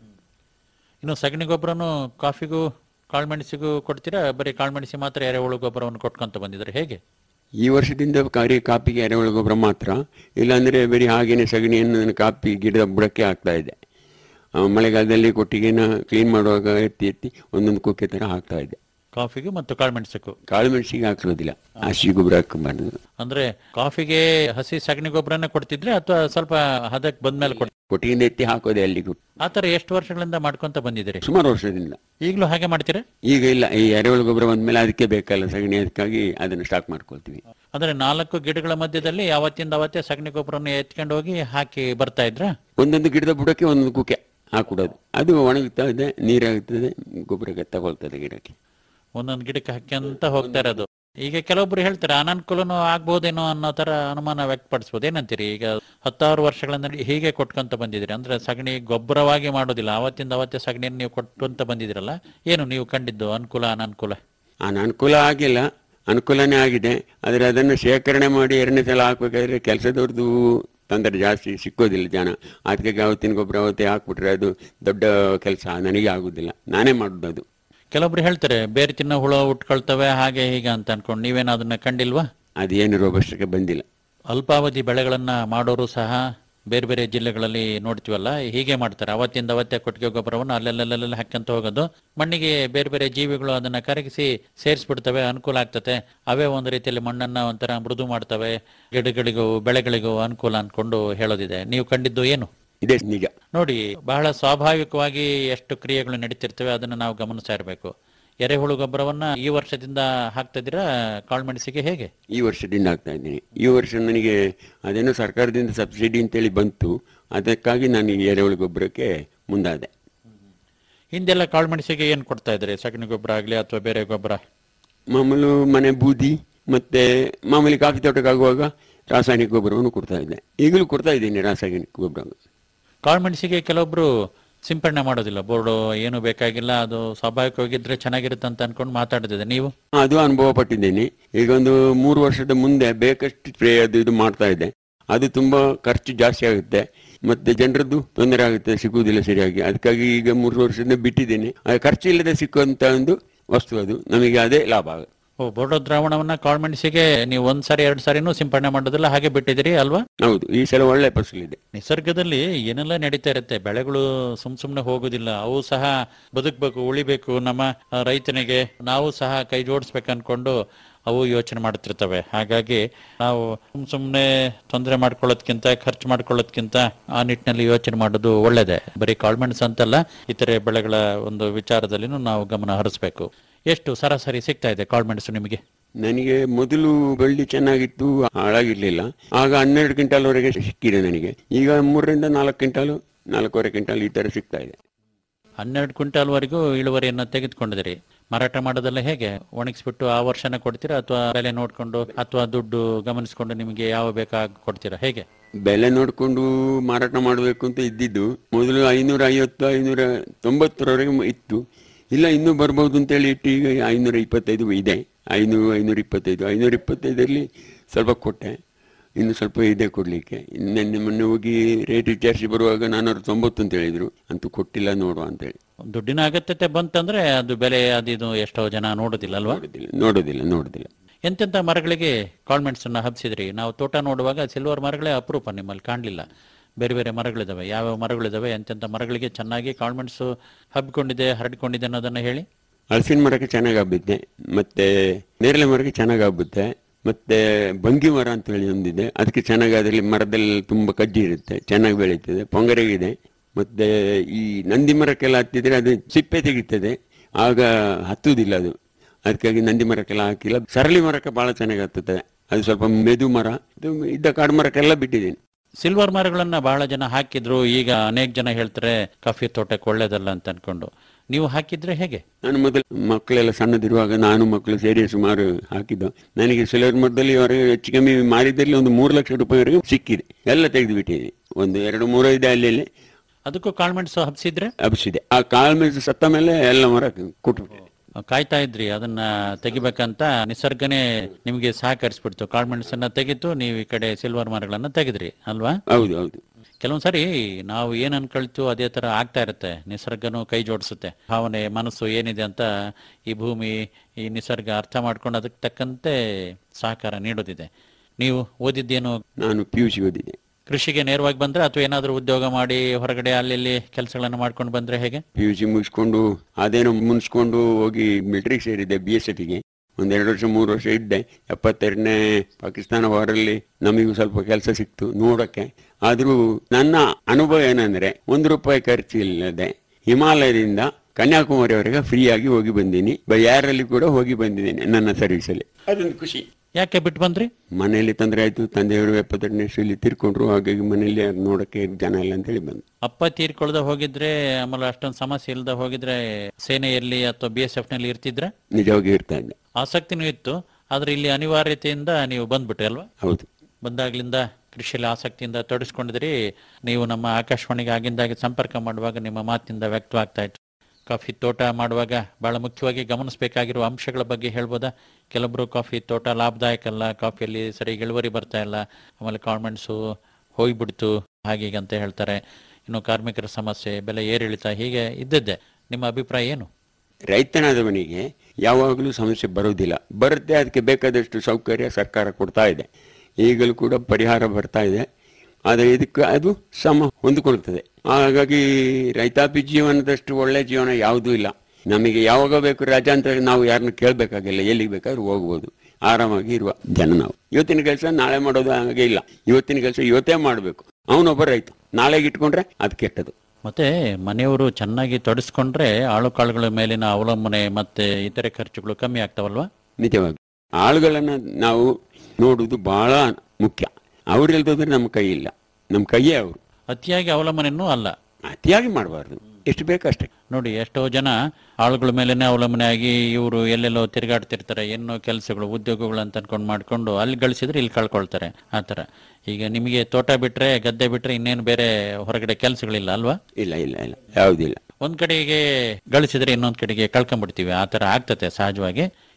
ಇನ್ನು ಸಗಣಿ ಗೊಬ್ಬರನು ಕಾಫಿಗೂ ಕಾಳುಮೆಣಸಿಗೂ ಕೊಡ್ತೀರಾ ಬರೀ ಕಾಳುಮೆಣಸಿ ಮಾತ್ರ ಎರೆಹುಳು ಗೊಬ್ಬರವನ್ನು ಕೊಟ್ಕೊಂತ ಬಂದಿದ್ರೆ ಹೇಗೆ ಈ ವರ್ಷದಿಂದ ಕಾರಿ ಕಾಪಿಗೆ ಎರೆಹುಳ ಗೊಬ್ಬರ ಮಾತ್ರ ಇಲ್ಲಾಂದರೆ ಬರೀ ಹಾಗೇನೆ ಸಗಣಿಯನ್ನು ನಾನು ಕಾಪಿ ಗಿಡದ ಬುಡಕ್ಕೆ ಹಾಕ್ತಾ ಇದ್ದೆ ಆ, ಮಳೆಗಾಲದಲ್ಲಿ ಕೊಟ್ಟಿಗೆನ ಕ್ಲೀನ್ ಮಾಡುವಾಗ ಎತ್ತಿ ಎತ್ತಿ ಒಂದೊಂದು ಕುಕ್ಕೆ ಥರ ಹಾಕ್ತಾ ಇದ್ದೆ ಕಾಫಿಗೂ ಮತ್ತು ಕಾಳುಮೆಣಸಕ್ಕೂ ಕಾಳು ಮೆಣಸಿಗೆ ಹಾಕಿರೋದಿಲ್ಲ ಹಸಿ ಗೊಬ್ಬರ ಹಾಕಬಾರ್ದು ಅಂದ್ರೆ ಕಾಫಿಗೆ ಹಸಿ ಸಗಣಿ ಗೊಬ್ಬರನೇ ಕೊಡ್ತಿದ್ರೆ ಅಥವಾ ಸ್ವಲ್ಪ ಹದಕ್ಕೆ ಬಂದ್ಮೇಲೆ ಕೊಡ್ ಕೊಟ್ಟಿಗೆಯಿಂದ ಎತ್ತಿ ಹಾಕೋದೆ ಅಲ್ಲಿಗೂ ಆ ಥರ ಎಷ್ಟು ವರ್ಷಗಳಿಂದ ಮಾಡ್ಕೊಂತ ಬಂದಿದ್ದೀರಿ ಸುಮಾರು ವರ್ಷದಿಂದ ಈಗಲೂ ಹಾಗೆ ಮಾಡ್ತೀರಾ ಈಗ ಇಲ್ಲ ಈ ಎರೆಹುಳ ಗೊಬ್ಬರ ಬಂದ್ಮೇಲೆ ಅದಕ್ಕೆ ಬೇಕಲ್ಲ ಸಗಣಿ ಅದಕ್ಕಾಗಿ ಅದನ್ನು ಸ್ಟಾಕ್ ಮಾಡ್ಕೊಳ್ತೀವಿ ಅಂದ್ರೆ ನಾಲ್ಕು ಗಿಡಗಳ ಮಧ್ಯದಲ್ಲಿ ಅವತ್ತಿಂದ ಅವತ್ತೇ ಸಗಣಿ ಗೊಬ್ಬರನ್ನು ಎತ್ಕೊಂಡು ಹೋಗಿ ಹಾಕಿ ಬರ್ತಾ ಇದ್ರ ಒಂದೊಂದು ಗಿಡದ ಬುಡಕ್ಕೆ ಒಂದೊಂದು ಕುಕ್ಕೆ ಹಾಕೊಡೋದು ಅದು ಒಣಗುತ್ತಾ ಇದೆ ನೀರಾಗುತ್ತದೆ ಗೊಬ್ಬರಕ್ಕೆ ತಗೊಳ್ತದೆ ಗಿಡಕ್ಕೆ ಒಂದೊಂದು ಗಿಡಕ್ಕೆ ಹಾಕ್ಯಂತ ಹೋಗ್ತಾ ಇರೋದು ಈಗ ಕೆಲವೊಬ್ರು ಹೇಳ್ತಾರೆ ಅನಾನುಕೂಲನೂ ಆಗ್ಬೋದೇನೋ ಅನ್ನೋ ತರ ಅನುಮಾನ ವ್ಯಕ್ತಪಡಿಸ್ಬೋದು ಏನಂತೀರಿ ಈಗ ಹತ್ತಾರು ವರ್ಷಗಳಿಂದ ಹೀಗೆ ಕೊಟ್ಕೊಂತ ಬಂದಿದ್ದೀರಿ ಅಂದ್ರೆ ಸಗಣಿ ಗೊಬ್ಬರವಾಗಿ ಮಾಡೋದಿಲ್ಲ ಅವತ್ತಿಂದ ಅವತ್ತೇ ಸಗಣಿಯನ್ನು ನೀವು ಕೊಟ್ಟಂತ ಬಂದಿದ್ದೀರಲ್ಲ ಏನು ನೀವು ಕಂಡಿದ್ದು ಅನುಕೂಲ ಅನಾನುಕೂಲ ಅನಾನುಕೂಲ ಆಗಿಲ್ಲ ಅನುಕೂಲನೇ ಆಗಿದೆ ಆದರೆ ಅದನ್ನು ಶೇಖರಣೆ ಮಾಡಿ ಎರಡನೇ ಸಲ ಹಾಕ್ಬೇಕಾದ್ರೆ ಕೆಲಸದವ್ರದ್ದು ತೊಂದರೆ ಜಾಸ್ತಿ ಸಿಕ್ಕೋದಿಲ್ಲ ಜನ ಅದಕ್ಕೆ ಅವತ್ತಿನ ಗೊಬ್ಬರ ಅವತ್ತೇ ಹಾಕ್ಬಿಟ್ರೆ ಅದು ದೊಡ್ಡ ಕೆಲಸ ನನಗೆ ಆಗುದಿಲ್ಲ ನಾನೇ ಮಾಡೋದು ಅದು ಕೆಲವೊಬ್ರು ಹೇಳ್ತಾರೆ ಬೇರೆ ತಿನ್ನೋ ಹುಳ ಉಟ್ಕೊಳ್ತವೆ ಹಾಗೆ ಹೀಗೆ ಅಂತ ಅನ್ಕೊಂಡು ನೀವೇನು ಅದನ್ನ ಕಂಡಿಲ್ವಾ ಅದೇನು ರೋಗಷ್ಟಕ್ಕೆ ಬಂದಿಲ್ಲ ಅಲ್ಪಾವಧಿ ಬೆಳೆಗಳನ್ನ ಮಾಡೋರು ಸಹ ಬೇರೆ ಬೇರೆ ಜಿಲ್ಲೆಗಳಲ್ಲಿ ನೋಡ್ತೀವಲ್ಲ ಹೀಗೆ ಮಾಡ್ತಾರೆ ಅವತ್ತಿಂದ ಅವತ್ತೇ ಕೊಟ್ಟಿಗೆ ಗೊಬ್ಬರವನ್ನು ಅಲ್ಲೆಲ್ಲೆಲ್ಲೆಲ್ಲ ಹಾಕ್ಯಂತ ಹೋಗೋದು ಮಣ್ಣಿಗೆ ಬೇರೆ ಬೇರೆ ಜೀವಿಗಳು ಅದನ್ನ ಕರಗಿಸಿ ಸೇರಿಸ್ಬಿಡ್ತವೆ ಅನುಕೂಲ ಆಗ್ತತೆ ಅವೇ ಒಂದು ರೀತಿಯಲ್ಲಿ ಮಣ್ಣನ್ನ ಒಂಥರ ಮೃದು ಮಾಡ್ತವೆ ಗಿಡಗಳಿಗೂ ಬೆಳೆಗಳಿಗೂ ಅನುಕೂಲ ಅನ್ಕೊಂಡು ಹೇಳೋದಿದೆ ನೀವು ಕಂಡಿದ್ದು ಏನು ಇದೇ ನಿಜ ನೋಡಿ ಬಹಳ ಸ್ವಾಭಾವಿಕವಾಗಿ ಎಷ್ಟು ಕ್ರಿಯೆಗಳು ನಡೀತಿರ್ತವೆ ಅದನ್ನ ನಾವು ಗಮನಿಸ್ತಾ ಇರಬೇಕು ಎರೆಹುಳು ಗೊಬ್ಬರವನ್ನ ಈ ವರ್ಷದಿಂದ ಹಾಕ್ತಾ ಇದ್ದೀರಾ ಕಾಳುಮೆಣಸಿಗೆ ಹೇಗೆ ಈ ವರ್ಷದಿಂದ ಆಗ್ತಾ ಇದ್ದೀನಿ ಈ ವರ್ಷ ನನಗೆ ಅದೇನೋ ಸರ್ಕಾರದಿಂದ ಸಬ್ಸಿಡಿ ಅಂತೇಳಿ ಬಂತು ಅದಕ್ಕಾಗಿ ನಾನು ಈ ಎರೆಹುಳು ಗೊಬ್ಬರಕ್ಕೆ ಮುಂದಾದೆ ಹಿಂದೆಲ್ಲ ಕಾಳುಮೆಣಸಿಗೆ ಏನ್ ಕೊಡ್ತಾ ಇದ್ರಿ ಸಗಣಿ ಗೊಬ್ಬರ ಆಗ್ಲಿ ಅಥವಾ ಬೇರೆ ಗೊಬ್ಬರ ಮಾಮೂಲು ಮನೆ ಬೂದಿ ಮತ್ತೆ ಮಾಮೂಲಿ ಕಾಫಿ ತೋಟಕ್ಕಾಗುವಾಗ ರಾಸಾಯನಿಕ ಗೊಬ್ಬರವನ್ನು ಕೊಡ್ತಾ ಇದ್ದೆ ಈಗಲೂ ಕೊಡ್ತಾ ಇದ್ದೀನಿ ರಾಸಾಯನಿಕ ಗೊಬ್ಬರ ಕಾಳುಮೆಣಸಿಗೆ ಕೆಲವೊಬ್ರು ಸಿಂಪಡಣೆ ಮಾಡೋದಿಲ್ಲ ಬೋರ್ಡು ಏನು ಬೇಕಾಗಿಲ್ಲ ಅದು ಸ್ವಾಭಾವಿಕವಾಗಿದ್ರೆ ಚೆನ್ನಾಗಿರುತ್ತೆ ಅಂತ ಅನ್ಕೊಂಡು ಮಾತಾಡ್ತಿದ್ದೆ ನೀವು ಅದು ಅನುಭವ ಪಟ್ಟಿದ್ದೀನಿ ಈಗ ಒಂದು ಮೂರು ವರ್ಷದ ಮುಂದೆ ಬೇಕಷ್ಟು ಸ್ಪ್ರೇ ಅದು ಇದು ಮಾಡ್ತಾ ಇದ್ದೆ ಅದು ತುಂಬಾ ಖರ್ಚು ಜಾಸ್ತಿ ಆಗುತ್ತೆ ಮತ್ತೆ ಜನರದ್ದು ತೊಂದರೆ ಆಗುತ್ತೆ ಸಿಗುವುದಿಲ್ಲ ಸರಿಯಾಗಿ ಅದಕ್ಕಾಗಿ ಈಗ ಮೂರು ವರ್ಷದಿಂದ ಬಿಟ್ಟಿದ್ದೇನೆ ಅದು ಖರ್ಚು ಇಲ್ಲದೆ ಸಿಕ್ಕುವಂತ ಒಂದು ವಸ್ತು ಅದು ನಮಗೆ ಅದೇ ಲಾಭ ಆಗುತ್ತೆ ಓ ಬೋರ್ಡೋ ದ್ರಾವಣವನ್ನ ಕಾಳ್ಮೆಣಸಿಗೆ ನೀವು ಒಂದ್ ಸಾರಿ ಎರಡ್ ಸಾರಿನೂ ಸಿಂಪಡಣೆ ಮಾಡೋದಿಲ್ಲ ಹಾಗೆ ಬಿಟ್ಟಿದ್ದೀರಿ ಅಲ್ವಾ ಹೌದು ಈ ಸಲ ಒಳ್ಳೆ ಫಸಲಿದೆ ನಿಸರ್ಗದಲ್ಲಿ ಏನೆಲ್ಲ ನಡೀತಾ ಇರುತ್ತೆ ಬೆಳೆಗಳು ಸುಮ್ ಸುಮ್ನೆ ಹೋಗುದಿಲ್ಲ ಅವು ಸಹ ಬದುಕ್ಬೇಕು ಉಳಿಬೇಕು ನಮ್ಮ ಆ, ರೈತನಿಗೆ ನಾವು ಸಹ ಕೈ ಜೋಡಿಸ್ಬೇಕು ಅನ್ಕೊಂಡು ಅವು ಯೋಚನೆ ಮಾಡ್ತಿರ್ತವೆ ಹಾಗಾಗಿ ನಾವು ಸುಮ್ ಸುಮ್ನೆ ತೊಂದರೆ ಮಾಡ್ಕೊಳ್ಳೋದ್ಕಿಂತ ಖರ್ಚು ಮಾಡ್ಕೊಳ್ಳೋದ್ಕಿಂತ ಆ ನಿಟ್ಟಿನಲ್ಲಿ ಯೋಚನೆ ಮಾಡೋದು ಒಳ್ಳೇದೆ ಬರೀ ಕಾಳ್ಮೆಣಸು ಅಂತಲ್ಲ ಇತರೆ ಬೆಳೆಗಳ ಒಂದು ವಿಚಾರದಲ್ಲಿನೂ ನಾವು ಗಮನ ಹರಿಸ್ಬೇಕು ಎಷ್ಟು ಸರಾಸರಿ ಸಿಗ್ತಾ ಇದೆ ಕಾಳ್ಮೆಣಸು ನಿಮಗೆ ನನಗೆ ಮೊದಲು ಬಳ್ಳಿ ಚೆನ್ನಾಗಿತ್ತು ಹಾಳಾಗಿರ್ಲಿಲ್ಲ ಆಗ ಹನ್ನೆರಡು ಕ್ವಿಂಟಾಲ್ ವರೆಗೆ ಸಿಕ್ಕಿದೆ ನನಗೆ ಈಗ ಮೂರರಿಂದ ನಾಲ್ಕು ಕ್ವಿಂಟಾಲು ನಾಲ್ಕೂವರೆ ಕ್ವಿಂಟಾಲ್ ಈ ತರ ಸಿಗ್ತಾ ಇದೆ ಹನ್ನೆರಡು ಕ್ವಿಂಟಾಲ್ ವರೆಗೂ ಇಳುವರಿಯನ್ನ ತೆಗೆದುಕೊಂಡಿದ್ದೀರಿ ಮಾರಾಟ ಮಾಡೋದೆಲ್ಲ ಹೇಗೆ ಒಣಗಿಸ್ಬಿಟ್ಟು ಆ ವರ್ಷನ ಕೊಡ್ತೀರಾ ಅಥವಾ ಬೆಲೆ ನೋಡ್ಕೊಂಡು ಅಥವಾ ದುಡ್ಡು ಗಮನಿಸ್ಕೊಂಡು ನಿಮಗೆ ಯಾವ ಬೇಕಾಗ ಕೊಡ್ತೀರಾ ಹೇಗೆ ಬೆಲೆ ನೋಡ್ಕೊಂಡು ಮಾರಾಟ ಮಾಡಬೇಕು ಅಂತ ಇದ್ದಿದ್ದು ಮೊದಲು ಐನೂರ ಐವತ್ತು ಐನೂರ ತೊಂಬತ್ತರವರೆಗೆ ಇತ್ತು ಇಲ್ಲ ಇನ್ನೂ ಬರ್ಬೋದು ಅಂತೇಳಿ ಇಟ್ಟು ಈಗ ಐನೂರ ಇಪ್ಪತ್ತೈದು ಇದೆ ಐನೂರು ಐನೂರ ಇಪ್ಪತ್ತೈದು ಐನೂರ ಇಪ್ಪತ್ತೈದರಲ್ಲಿ ಸ್ವಲ್ಪ ಕೊಟ್ಟೆ ಇನ್ನು ಸ್ವಲ್ಪ ಇದೆ ಕೊಡ್ಲಿಕ್ಕೆ ನಿನ್ನೆ ಮೊನ್ನೆ ಹೋಗಿ ರೇಟ್ ವಿಚಾರಿಸಿ ಬರುವಾಗ ನಾನ್ನೂರ ತೊಂಬತ್ತು ಅಂತ ಹೇಳಿದ್ರು ಅಂತೂ ಕೊಟ್ಟಿಲ್ಲ ನೋಡುವ ಅಂತೇಳಿ ದುಡ್ಡಿನ ಅಗತ್ಯತೆ ಬಂತಂದ್ರೆ ಅದು ಬೆಲೆ ಅದಿದು ಎಷ್ಟೋ ಜನ ನೋಡೋದಿಲ್ಲ ಅಲ್ವಾ ನೋಡುದಿಲ್ಲ ನೋಡುದಿಲ್ಲ ನೋಡುದಿಲ್ಲ ಎಂತೆಂತ ಮರಗಳಿಗೆ ಕಾಳ್ಮೆಣ್ಸನ್ನ ಹಬ್ಸಿದ್ರಿ ನಾವು ತೋಟ ನೋಡುವಾಗ ಸಿಲ್ವರ್ ಮರಗಳೇ ಅಪರೂಪ ನಿಮ್ಮಲ್ಲಿ ಕಾಣಲಿಲ್ಲ ಬೇರೆ ಬೇರೆ ಮರಗಳಿದಾವೆ ಯಾವ್ಯಾವ ಮರಗಳಿದಾವೆ ಎಂತೆಂತ ಮರಗಳಿಗೆ ಚೆನ್ನಾಗಿ ಕಾಳ್ಮೆಣ್ಸು ಹಬ್ಕೊಂಡಿದೆ ಹರಡ್ಕೊಂಡಿದೆ ಅನ್ನೋದನ್ನ ಹೇಳಿ ಹಲಸಿನ ಮರಕ್ಕೆ ಚೆನ್ನಾಗಿ ಹಬ್ಬುತ್ತೆ ಮತ್ತೆ ನೇರಳೆ ಮರಕ್ಕೆ ಚೆನ್ನಾಗಿ ಹಬ್ಬುತ್ತೆ ಮತ್ತೆ ಬಂಗಿ ಮರ ಅಂತ ಹೇಳಿ ಒಂದಿದೆ ಅದಕ್ಕೆ ಚೆನ್ನಾಗಿ ಅದರಲ್ಲಿ ಮರದಲ್ಲಿ ತುಂಬಾ ಕಜ್ಜಿ ಇರುತ್ತೆ ಚೆನ್ನಾಗಿ ಬೆಳೀತದೆ ಪೊಂಗರೆಗಿದೆ ಮತ್ತೆ ಈ ನಂದಿ ಮರಕ್ಕೆಲ್ಲ ಹತ್ತಿದ್ರೆ ಅದು ಸಿಪ್ಪೆ ತೆಗಿತದೆ ಆಗ ಹತ್ತುವುದಿಲ್ಲ ಅದು ಅದಕ್ಕಾಗಿ ನಂದಿ ಮರಕ್ಕೆಲ್ಲ ಹಾಕಿಲ್ಲ ಸರಳಿ ಮರಕ್ಕೆ ಬಹಳ ಚೆನ್ನಾಗಿ ಹತ್ತುತ್ತೆ ಅದು ಸ್ವಲ್ಪ ಮೆದು ಮರ ಇದು ಇದ್ದ ಕಾಡು ಮರಕ್ಕೆಲ್ಲ ಬಿಟ್ಟಿದ್ದೀನಿ ಸಿಲ್ವರ್ ಮರಗಳನ್ನ ಬಹಳ ಜನ ಹಾಕಿದ್ರು ಈಗ ಅನೇಕ ಜನ ಹೇಳ್ತಾರೆ ಕಾಫಿ ತೋಟಕ್ಕೆ ಒಳ್ಳೇದಲ್ಲ ಅಂತ ಅನ್ಕೊಂಡು ನೀವು ಹಾಕಿದ್ರೆ ಹೇಗೆ ನಾನು ಮೊದಲು ಮಕ್ಕಳೆಲ್ಲ ಸಣ್ಣದಿರುವಾಗ ನಾನು ಮಕ್ಕಳು ಸೇರಿ ಸುಮಾರು ಹಾಕಿದ್ದು ನನಗೆ ಸಿಲ್ವರ್ ಮರದಲ್ಲಿ ಹೊರಗೆ ಹೆಚ್ಚು ಕಮ್ಮಿ ಮಾರಿದಲ್ಲಿ ಒಂದು ಮೂರು ಲಕ್ಷ ರೂಪಾಯಿವರೆಗೆ ಸಿಕ್ಕಿದೆ ಎಲ್ಲ ತೆಗೆದು ಬಿಟ್ಟಿದ್ದೀನಿ ಒಂದು ಎರಡು ಮೂರು ಇದೆ ಅಲ್ಲಿ ಅದಕ್ಕೂ ಕಾಳ್ಮೆಣ್ಸು ಹಬ್ಸಿದ್ರೆ ಹಬ್ಸಿದೆ ಆ ಕಾಳು ಮೆಣಸು ಸತ್ತ ಮೇಲೆ ಎಲ್ಲ ಮರ ಕೊಟ್ಬಿಟ್ಟೆ ಕಾಯ್ತಾ ಇದ್ರಿ ಅದನ್ನ ತೆಗಿಬೇಕಂತ ನಿಸರ್ಗನೇ ನಿಮಗೆ ಸಹಕರಿಸ್ಬಿಡ್ತು ಕಾಳ್ಮೆಣಸನ್ನ ತೆಗಿತು ನೀವು ಈ ಕಡೆ ಸಿಲ್ವರ್ ಮರಗಳನ್ನ ತೆಗೆದ್ರಿ ಅಲ್ವಾ ಹೌದು ಹೌದು ಕೆಲವೊಂದ್ ಸರಿ ನಾವು ಏನ್ ಅನ್ಕೊಳ್ತೀವೋ ಅದೇ ತರ ಆಗ್ತಾ ಇರುತ್ತೆ ನಿಸರ್ಗನೂ ಕೈ ಜೋಡಿಸುತ್ತೆ ಭಾವನೆ ಮನಸ್ಸು ಏನಿದೆ ಅಂತ ಈ ಭೂಮಿ ಈ ನಿಸರ್ಗ ಅರ್ಥ ಮಾಡ್ಕೊಂಡು ಅದಕ್ಕೆ ತಕ್ಕಂತೆ ಸಹಕಾರ ನೀಡೋದಿದೆ ನೀವು ಓದಿದ್ದೇನು ನಾನು ಪಿ ಯು ಸಿ ಓದಿದೆ ಕೃಷಿಗೆ ನೇರವಾಗಿ ಬಂದ್ರೆ ಅಥವಾ ಏನಾದ್ರೂ ಉದ್ಯೋಗ ಮಾಡಿ ಹೊರಗಡೆ ಅಲ್ಲಿ ಕೆಲಸಗಳನ್ನು ಮಾಡ್ಕೊಂಡು ಬಂದ್ರೆ ಹೇಗೆ ಪಿ ಯು ಸಿ ಮುಗಿಸ್ಕೊಂಡು ಅದೇನೋ ಮುನ್ಸ್ಕೊಂಡು ಹೋಗಿ ಮಿಲಿಟರಿಗೆ ಸೇರಿದೆ ಬಿ ಎಸ್ ಎಫ್ಗೆ ಒಂದೆರಡು ವರ್ಷ ಮೂರು ವರ್ಷ ಇದ್ದೆ ಎಪ್ಪತ್ತೆರಡನೇ ಪಾಕಿಸ್ತಾನ ವಾರಲ್ಲಿ ನಮಗೂ ಸ್ವಲ್ಪ ಕೆಲಸ ಸಿಕ್ತು ನೋಡಕ್ಕೆ ಆದ್ರೂ ನನ್ನ ಅನುಭವ ಏನಂದ್ರೆ ಒಂದು ರೂಪಾಯಿ ಖರ್ಚು ಇಲ್ಲದೆ ಹಿಮಾಲಯದಿಂದ ಕನ್ಯಾಕುಮಾರಿವರೆಗೆ ಫ್ರೀ ಆಗಿ ಹೋಗಿ ಬಂದೀನಿ ಯಾರಲ್ಲಿ ಕೂಡ ಹೋಗಿ ಬಂದಿದ್ದೇನೆ ನನ್ನ ಸರ್ವಿಸಲ್ಲಿ ಅದೊಂದು ಖುಷಿ ಯಾಕೆ ಬಿಟ್ಟು ಬಂದ್ರಿ ಮನೆಯಲ್ಲಿ ತೊಂದರೆ ಆಯ್ತು ತಂದೆಯವರು ಎಪ್ಪತ್ತೆರಡನೇ ಇಸ್ವಿಯಲ್ಲಿ ತೀರ್ಕೊಂಡ್ರು ಹಾಗಾಗಿ ಮನೆಯಲ್ಲಿ ಯಾರು ನೋಡಕ್ಕೆ ಜನ ಇಲ್ಲ ಅಂತ ಹೇಳಿ ಬಂದು ಅಪ್ಪ ತೀರ್ಕೊಳ್ದ ಹೋಗಿದ್ರೆ ಆಮೇಲೆ ಅಷ್ಟೊಂದು ಸಮಸ್ಯೆ ಇಲ್ಲದ ಹೋಗಿದ್ರೆ ಸೇನೆಯಲ್ಲಿ ಅಥವಾ ಬಿ ಎಸ್ ಎಫ್ ನಲ್ಲಿ ಇರ್ತಿದ್ರೆ ನಿಜವಾಗಿ ಇರ್ತಾ ಇದ್ದೆ ಆಸಕ್ತಿನೂ ಇತ್ತು ಆದ್ರೆ ಇಲ್ಲಿ ಅನಿವಾರ್ಯತೆಯಿಂದ ನೀವು ಬಂದ್ಬಿಟ್ರಿ ಅಲ್ವಾ ಹೌದು ಬಂದಾಗ್ಲಿಂದ ಕೃಷಿಯಲ್ಲಿ ಆಸಕ್ತಿಯಿಂದ ತೊಡಗಿಸ್ಕೊಂಡಿದ್ರಿ ನೀವು ನಮ್ಮ ಆಕಾಶವಾಣಿಗೆ ಆಗಿಂದಾಗಿ ಸಂಪರ್ಕ ಮಾಡುವಾಗ ನಿಮ್ಮ ಮಾತಿನಿಂದ ವ್ಯಕ್ತವಾಗ್ತಾ ಇತ್ತು ಕಾಫಿ ತೋಟ ಮಾಡುವಾಗ ಬಹಳ ಮುಖ್ಯವಾಗಿ ಗಮನಿಸಬೇಕಾಗಿರುವ ಅಂಶಗಳ ಬಗ್ಗೆ ಹೇಳ್ಬೋದಾ ಕೆಲವೊಬ್ರು ಕಾಫಿ ತೋಟ ಲಾಭದಾಯಕ ಅಲ್ಲ ಕಾಫಿಯಲ್ಲಿ ಸರಿ ಇಳುವರಿ ಬರ್ತಾ ಇಲ್ಲ ಆಮೇಲೆ ಕಾನ್ವೆಂಟ್ಸು ಹೋಗ್ಬಿಡ್ತು ಹಾಗೆ ಹೀಗೆ ಅಂತ ಹೇಳ್ತಾರೆ ಇನ್ನು ಕಾರ್ಮಿಕರ ಸಮಸ್ಯೆ ಬೆಲೆ ಏರಿಳಿತ ಹೀಗೆ ಇದ್ದದ್ದೇ ನಿಮ್ಮ ಅಭಿಪ್ರಾಯ ಏನು ರೈತನಾದವನಿಗೆ ಯಾವಾಗಲೂ ಸಮಸ್ಯೆ ಬರುವುದಿಲ್ಲ ಬರುತ್ತೆ ಅದಕ್ಕೆ ಬೇಕಾದಷ್ಟು ಸೌಕರ್ಯ ಸರ್ಕಾರ ಕೊಡ್ತಾ ಇದೆ ಈಗಲೂ ಕೂಡ ಪರಿಹಾರ ಬರ್ತಾ ಇದೆ ಆದರೆ ಇದಕ್ಕೆ ಅದು ಸಮ ಹೊಂದಿಕೊಳ್ತದೆ ಹಾಗಾಗಿ ರೈತಾಪಿ ಜೀವನದಷ್ಟು ಒಳ್ಳೆ ಜೀವನ ಯಾವುದೂ ಇಲ್ಲ ನಮಗೆ ಯಾವಾಗ ಬೇಕು ರಜಾ ಅಂತ ನಾವು ಯಾರನ್ನು ಕೇಳಬೇಕಾಗಿಲ್ಲ ಎಲ್ಲಿಗೆ ಬೇಕಾದ್ರೂ ಹೋಗ್ಬೋದು ಆರಾಮಾಗಿ ಇರುವ ಜನ ನಾವು ಇವತ್ತಿನ ಕೆಲಸ ನಾಳೆ ಮಾಡೋದು ಹಾಗೆ ಇಲ್ಲ ಇವತ್ತಿನ ಕೆಲಸ ಇವತ್ತೇ ಮಾಡಬೇಕು ಅವನೊಬ್ಬ ರೈತ ನಾಳೆಗೆ ಇಟ್ಕೊಂಡ್ರೆ ಅದು ಕೆಟ್ಟದು ಮತ್ತೆ ಮನೆಯವರು ಚೆನ್ನಾಗಿ ತೊಡಸ್ಕೊಂಡ್ರೆ ಆಳು ಕಾಳುಗಳ ಮೇಲಿನ ಅವಲಂಬನೆ ಮತ್ತೆ ಇತರೆ ಖರ್ಚುಗಳು ಕಮ್ಮಿ ಆಗ್ತಾವಲ್ವಾ ನಿಜವಾಗಿ ಆಳುಗಳನ್ನ ನಾವು ನೋಡುವುದು ಬಹಳ ಮುಖ್ಯ ಅವ್ರಿಲ್ದಂದ್ರೆ ನಮ್ಮ ಕೈ ಇಲ್ಲ ನಮ್ಮ ಕೈಯೇ ಅವರು ಅತಿಯಾಗಿ ಅವಲಂಬನೆನೂ ಅಲ್ಲ ಅತಿಯಾಗಿ ಮಾಡಬಾರ್ದು ಎಷ್ಟು ಬೇಕಷ್ಟೇ ನೋಡಿ ಎಷ್ಟೋ ಜನ ಆಳುಗಳ ಮೇಲೇನೆ ಅವಲಂಬನೆ ಆಗಿ ಇವರು ಎಲ್ಲೆಲ್ಲೋ ತಿರುಗಾಡ್ತಿರ್ತಾರೆ ಏನೋ ಕೆಲಸಗಳು ಉದ್ಯೋಗಗಳು ಅಂತ ಅನ್ಕೊಂಡು ಮಾಡ್ಕೊಂಡು ಅಲ್ಲಿ ಗಳಿಸಿದ್ರೆ ಇಲ್ಲಿ ಕಳ್ಕೊಳ್ತಾರೆ ಆ ಥರ ಈಗ ನಿಮಗೆ ತೋಟ ಬಿಟ್ರೆ ಗದ್ದೆ ಬಿಟ್ರೆ ಇನ್ನೇನು ಬೇರೆ ಹೊರಗಡೆ ಕೆಲಸಗಳಿಲ್ಲ ಅಲ್ವಾ ಇಲ್ಲ ಇಲ್ಲ ಇಲ್ಲ ಯಾವುದಿಲ್ಲ ಒಂದ್ ಕಡೆಗೆ ಗಳಿಸಿದ್ರೆ ಇನ್ನೊಂದ್ ಕಡೆಗೆ ಕಳ್ಕೊಂಡ್ಬಿಡ್ತೀವಿ ಆ ತರ ಆಗ್ತತೆ ಸಹಜವಾಗಿ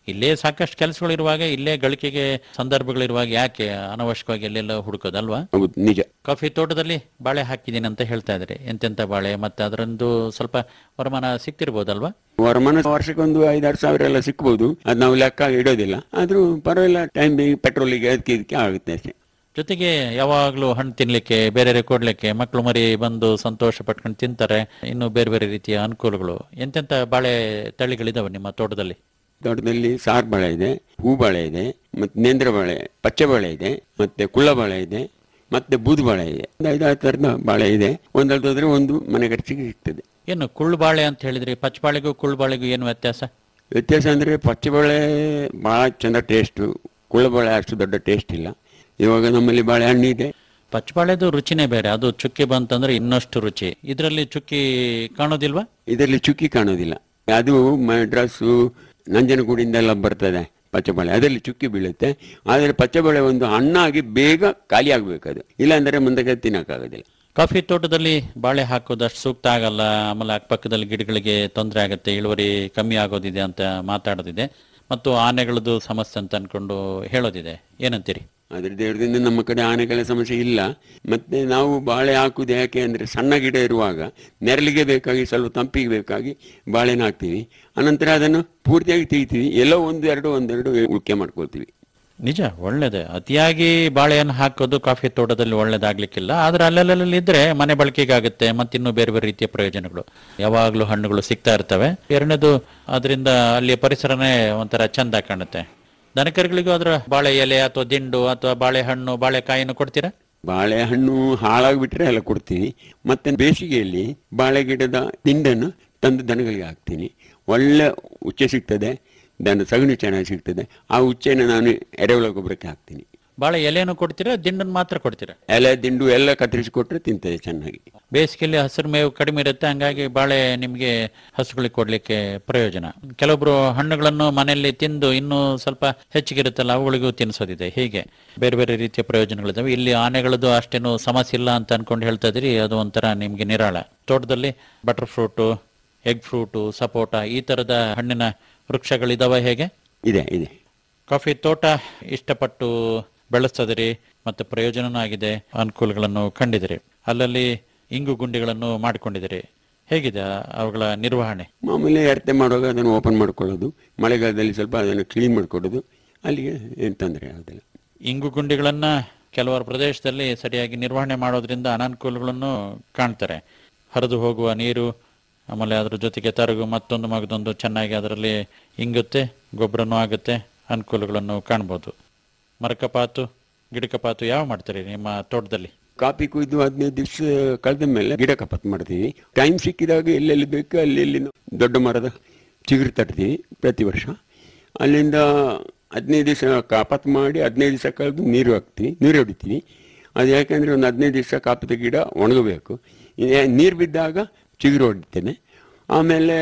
ಇಲ್ಲೇ ಸಾಕಷ್ಟು ಕೆಲಸಗಳಿರುವಾಗ ಇಲ್ಲೇ ಗಳಿಕೆಗೆ ಸಂದರ್ಭಗಳಿರುವಾಗ ಯಾಕೆ ಅನವಶ್ಯಕವಾಗಿ ಎಲ್ಲೆಲ್ಲ ಹುಡುಕೋದಲ್ವಾ ಹೌದು ನಿಜ ಕಾಫಿ ತೋಟದಲ್ಲಿ ಬಾಳೆ ಹಾಕಿದ್ದೀನಿ ಅಂತ ಹೇಳ್ತಾ ಇದ್ರಿ ಎಂತೆಂತ ಬಾಳೆ ಮತ್ತೆ ಅದರಂದು ಸ್ವಲ್ಪ ವರಮಾನ ಸಿಕ್ತಿರ್ಬೋದಲ್ವಾ ವರಮಾನ ವರ್ಷಕ್ಕೊಂದು ಐದಾರು ಸಾವಿರ ಎಲ್ಲ ಸಿಕ್ಬೋದು ಅದು ನಾವು ಲೆಕ್ಕ ಇಡೋದಿಲ್ಲ ಆದ್ರೂ ಪರವಾಗಿಲ್ಲ ಟೈಮ್ ಪೆಟ್ರೋಲಿಗೆ ಅದಕ್ಕೆ ಇದಕ್ಕೆ ಆಗುತ್ತೆ ಅಷ್ಟೇ ಜೊತೆಗೆ ಯಾವಾಗ್ಲೂ ಹಣ್ಣು ತಿನ್ಲಿಕ್ಕೆ ಬೇರೆ ಕೊಡ್ಲಿಕ್ಕೆ ಮಕ್ಕಳು ಮರಿ ಬಂದು ಸಂತೋಷ ಪಟ್ಕೊಂಡು ತಿಂತಾರೆ ಇನ್ನು ಬೇರೆ ಬೇರೆ ರೀತಿಯ ಅನುಕೂಲಗಳು ಎಂತೆಂತ ಬಾಳೆ ತಳಿಗಳಿದಾವೆ ನಿಮ್ಮ ತೋಟದಲ್ಲಿ ತೋಟದಲ್ಲಿ ಸಾರ್ ಬಾಳೆ ಇದೆ ಹೂ ಬಾಳೆ ಇದೆ ಮತ್ತೆ ನೇಂದ್ರ ಬಾಳೆ ಪಚ್ಚೆ ಬಾಳೆ ಇದೆ ಮತ್ತೆ ಕುಳ್ಳ ಬಾಳೆ ಇದೆ ಮತ್ತೆ ಬೂದು ಬಾಳೆ ಇದೆ ಒಂದು ಐದಾರು ತರದ ಬಾಳೆ ಇದೆ ಒಂದಲ್ದ ಹೋದ್ರೆ ಒಂದು ಮನೆ ಖರ್ಚಿಗೆ ಸಿಗ್ತದೆ ಏನು ಕುಳ್ಳು ಬಾಳೆ ಅಂತ ಹೇಳಿದ್ರಿ ಪಚ್ಚ ಬಾಳೆಗೂ ಕುಳ್ಳು ಬಾಳೆಗೂ ಏನು ವ್ಯತ್ಯಾಸ ವ್ಯತ್ಯಾಸ ಅಂದ್ರೆ ಪಚ್ಚೆ ಬಾಳೆ ಬಹಳ ಚಂದ ಟೇಸ್ಟು ಕುಳ್ಳ ಬಾಳೆ ಅಷ್ಟು ದೊಡ್ಡ ಟೇಸ್ಟ್ ಇಲ್ಲ ಇವಾಗ ನಮ್ಮಲ್ಲಿ ಬಾಳೆಹಣ್ಣು ಇದೆ ಪಚ್ಚ ಬಾಳೆದು ರುಚಿನೇ ಬೇರೆ ಅದು ಚುಕ್ಕಿ ಬಂತಂದ್ರೆ ಇನ್ನಷ್ಟು ರುಚಿ ಇದರಲ್ಲಿ ಚುಕ್ಕಿ ಕಾಣೋದಿಲ್ವಾ ಇದರಲ್ಲಿ ಚುಕ್ಕಿ ಕಾಣೋದಿಲ್ಲ ಅದು ಮೆಡ್ರಾಸು ನಂಜನಗೂಡಿಂದ ಎಲ್ಲ ಬರ್ತದೆ ಪಚ್ಚಬಾಳೆ ಅದರಲ್ಲಿ ಚುಕ್ಕಿ ಬೀಳುತ್ತೆ ಆದರೆ ಪಚ್ಚಬಾಳೆ ಒಂದು ಹಣ್ಣಾಗಿ ಬೇಗ ಖಾಲಿ ಆಗ್ಬೇಕು ಅದು ಇಲ್ಲಾಂದ್ರೆ ಮುಂದಕ್ಕೆ ತಿನ್ನಕ್ಕಾಗೋದಿಲ್ಲ ಕಾಫಿ ತೋಟದಲ್ಲಿ ಬಾಳೆ ಹಾಕೋದು ಅಷ್ಟು ಸೂಕ್ತ ಆಗಲ್ಲ ಆಮೇಲೆ ಅಕ್ಕಪಕ್ಕದಲ್ಲಿ ಗಿಡಗಳಿಗೆ ತೊಂದರೆ ಆಗುತ್ತೆ ಇಳುವರಿ ಕಮ್ಮಿ ಆಗೋದಿದೆ ಅಂತ ಮಾತಾಡೋದಿದೆ ಮತ್ತು ಆನೆಗಳದ್ದು ಸಮಸ್ಯೆ ಅಂತ ಅನ್ಕೊಂಡು ಹೇಳೋದಿದೆ ಏನಂತೀರಿ ಅದ್ರ ದೇವರದಿಂದ ನಮ್ಮ ಕಡೆ ಆನೆಗಳ ಸಮಸ್ಯೆ ಇಲ್ಲ ಮತ್ತೆ ನಾವು ಬಾಳೆ ಹಾಕುದು ಯಾಕೆ ಅಂದ್ರೆ ಸಣ್ಣ ಗಿಡ ಇರುವಾಗ ನೆರಳಿಗೆ ಬೇಕಾಗಿ ಸ್ವಲ್ಪ ತಂಪಿಗೆ ಬೇಕಾಗಿ ಬಾಳೆನ ಹಾಕ್ತೀವಿ ಅನಂತರ ಅದನ್ನು ಪೂರ್ತಿಯಾಗಿ ತೆಗಿತೀವಿ ಎಲ್ಲೋ ಒಂದು ಎರಡು ಒಂದೆರಡು ಉಳ್ಕೆ ಮಾಡ್ಕೊಳ್ತೀವಿ ನಿಜ ಒಳ್ಳೇದೆ ಅತಿಯಾಗಿ ಬಾಳೆಯನ್ನು ಹಾಕೋದು ಕಾಫಿ ತೋಟದಲ್ಲಿ ಒಳ್ಳೇದಾಗ್ಲಿಕ್ಕಿಲ್ಲ ಆದ್ರೆ ಅಲ್ಲಲ್ಲಿ ಇದ್ರೆ ಮನೆ ಬಳಕೆಗಾಗುತ್ತೆ ಮತ್ತಿನ್ನು ಬೇರೆ ಬೇರೆ ರೀತಿಯ ಪ್ರಯೋಜನಗಳು ಯಾವಾಗ್ಲೂ ಹಣ್ಣುಗಳು ಸಿಗ್ತಾ ಇರ್ತವೆ ಎರಡನೇದು ಅದರಿಂದ ಅಲ್ಲಿಯ ಪರಿಸರನೇ ಒಂಥರ ಚಂದ ಕಾಣುತ್ತೆ ದನಕರುಗಳಿಗೂ ಅದರ ಬಾಳೆ ಎಲೆ ಅಥವಾ ದಿಂಡು ಅಥವಾ ಬಾಳೆಹಣ್ಣು ಬಾಳೆಕಾಯಿಯನ್ನು ಕೊಡ್ತೀರಾ ಬಾಳೆಹಣ್ಣು ಹಾಳಾಗ್ಬಿಟ್ರೆ ಎಲ್ಲ ಕೊಡ್ತೀನಿ ಮತ್ತೆ ಬೇಸಿಗೆಯಲ್ಲಿ ಬಾಳೆ ಗಿಡದ ದಿಂಡನ್ನು ತಂದು ದನಗಳಿಗೆ ಹಾಕ್ತೀನಿ ಒಳ್ಳೆ ಉಚ್ಚೆ ಸಿಗ್ತದೆ ದನ ಸಗಣಿ ಚೆನ್ನಾಗಿ ಸಿಗ್ತದೆ ಆ ಉಚ್ಚೆನ ನಾನು ಎರೆಹುಳ ಗೊಬ್ಬರಕ್ಕೆ ಹಾಕ್ತೀನಿ ಬಾಳೆ ಎಲೆಯನ್ನು ಕೊಡ್ತೀರಾ ದಿಂಡನ್ನು ಮಾತ್ರ ಕೊಡ್ತೀರಾ ಎಲೆ ದಿಂಡು ಎಲ್ಲ ಕತ್ತರಿಸಿ ಕೊಟ್ರೆ ತಿಂತದೆ ಚೆನ್ನಾಗಿ ಬೇಸಿಗೆಯಲ್ಲಿ ಹಸಿರು ಮೇವು ಕಡಿಮೆ ಇರುತ್ತೆ ಹಂಗಾಗಿ ಬಾಳೆ ನಿಮಗೆ ಹಸುಗಳಿಗೆ ಕೊಡ್ಲಿಕ್ಕೆ ಪ್ರಯೋಜನ ಕೆಲವೊಬ್ರು ಹಣ್ಣುಗಳನ್ನು ಮನೆಯಲ್ಲಿ ತಿಂದು ಇನ್ನೂ ಸ್ವಲ್ಪ ಹೆಚ್ಚಿಗಿರುತ್ತಲ್ಲ ಅವುಗಳಿಗೂ ತಿನ್ನಿಸೋದಿದೆ ಹೀಗೆ ಬೇರೆ ಬೇರೆ ರೀತಿಯ ಪ್ರಯೋಜನಗಳಿದಾವೆ ಇಲ್ಲಿ ಆನೆಗಳದ್ದು ಅಷ್ಟೇನು ಸಮಸ್ಯೆ ಇಲ್ಲ ಅಂತ ಅನ್ಕೊಂಡು ಹೇಳ್ತಾ ಇದ್ರಿ ಅದು ಒಂಥರ ನಿಮ್ಗೆ ನಿರಾಳ ತೋಟದಲ್ಲಿ ಬಟರ್ ಫ್ರೂಟು ಎಗ್ ಫ್ರೂಟು ಸಪೋಟ ಈ ತರದ ಹಣ್ಣಿನ ವೃಕ್ಷಗಳಿದಾವೆ ಹೇಗೆ ಇದೆ ಇದೆ ಕಾಫಿ ತೋಟ ಇಷ್ಟಪಟ್ಟು ಬೆಳೆಸ್ತದಿರಿ ಮತ್ತೆ ಪ್ರಯೋಜನನೂ ಆಗಿದೆ ಅನುಕೂಲಗಳನ್ನು ಕಂಡಿದಿರಿ ಅಲ್ಲಲ್ಲಿ ಇಂಗು ಗುಂಡಿಗಳನ್ನು ಮಾಡಿಕೊಂಡಿದಿರಿ ಹೇಗಿದೆ ಅವುಗಳ ನಿರ್ವಹಣೆ ಮಾಮೂಲಿ ಅರ್ತೆ ಮಾಡುವಾಗ ಅದನ್ನು ಓಪನ್ ಮಾಡ್ಕೊಳ್ಳೋದು ಮಳೆಗಾಲದಲ್ಲಿ ಸ್ವಲ್ಪ ಅದನ್ನು ಕ್ಲೀನ್ ಮಾಡ್ಕೊಡೋದು ಅಲ್ಲಿಗೆ ಏನು ತೊಂದರೆ ಆಗೋದಿಲ್ಲ ಇಂಗು ಗುಂಡಿಗಳನ್ನ ಕೆಲವರು ಪ್ರದೇಶದಲ್ಲಿ ಸರಿಯಾಗಿ ನಿರ್ವಹಣೆ ಮಾಡೋದ್ರಿಂದ ಅನಾನುಕೂಲಗಳನ್ನು ಕಾಣ್ತಾರೆ ಹರಿದು ಹೋಗುವ ನೀರು ಆಮೇಲೆ ಅದ್ರ ಜೊತೆಗೆ ತರಗು ಮತ್ತೊಂದು ಮಗದೊಂದು ಚೆನ್ನಾಗಿ ಅದರಲ್ಲಿ ಇಂಗುತ್ತೆ ಗೊಬ್ಬರನೂ ಆಗುತ್ತೆ ಅನುಕೂಲಗಳನ್ನು ಕಾಣ್ಬೋದು ಮರಕಪಾತು ಗಿಡಕಪಾತು ಯಾವ ಮಾಡ್ತೀರಿ ನಿಮ್ಮ ತೋಟದಲ್ಲಿ ಕಾಫಿ ಕುಯ್ದು ಹದಿನೈದು ದಿವಸ ಕಳೆದ ಮೇಲೆ ಗಿಡ ಕಪಾತ್ ಮಾಡ್ತೀವಿ ಟೈಮ್ ಸಿಕ್ಕಿದಾಗ ಎಲ್ಲೆಲ್ಲಿ ಬೇಕು ಅಲ್ಲಿ ಎಲ್ಲಿ ದೊಡ್ಡ ಮರದ ಚಿಗುರು ತರ್ತೀವಿ ಪ್ರತಿ ವರ್ಷ ಅಲ್ಲಿಂದ ಹದಿನೈದು ದಿವಸ ಕಪಾತ್ ಮಾಡಿ ಹದಿನೈದು ದಿವಸ ಕಳೆದು ನೀರು ಹಾಕ್ತೀವಿ ನೀರು ಹೊಡಿತೀವಿ ಅದು ಯಾಕೆಂದರೆ ಒಂದು ಹದಿನೈದು ದಿವಸ ಕಾಪದ ಗಿಡ ಒಣಗಬೇಕು ನೀರು ಬಿದ್ದಾಗ ಚಿಗುರು ಹೊಡಿತೇನೆ ಆಮೇಲೆ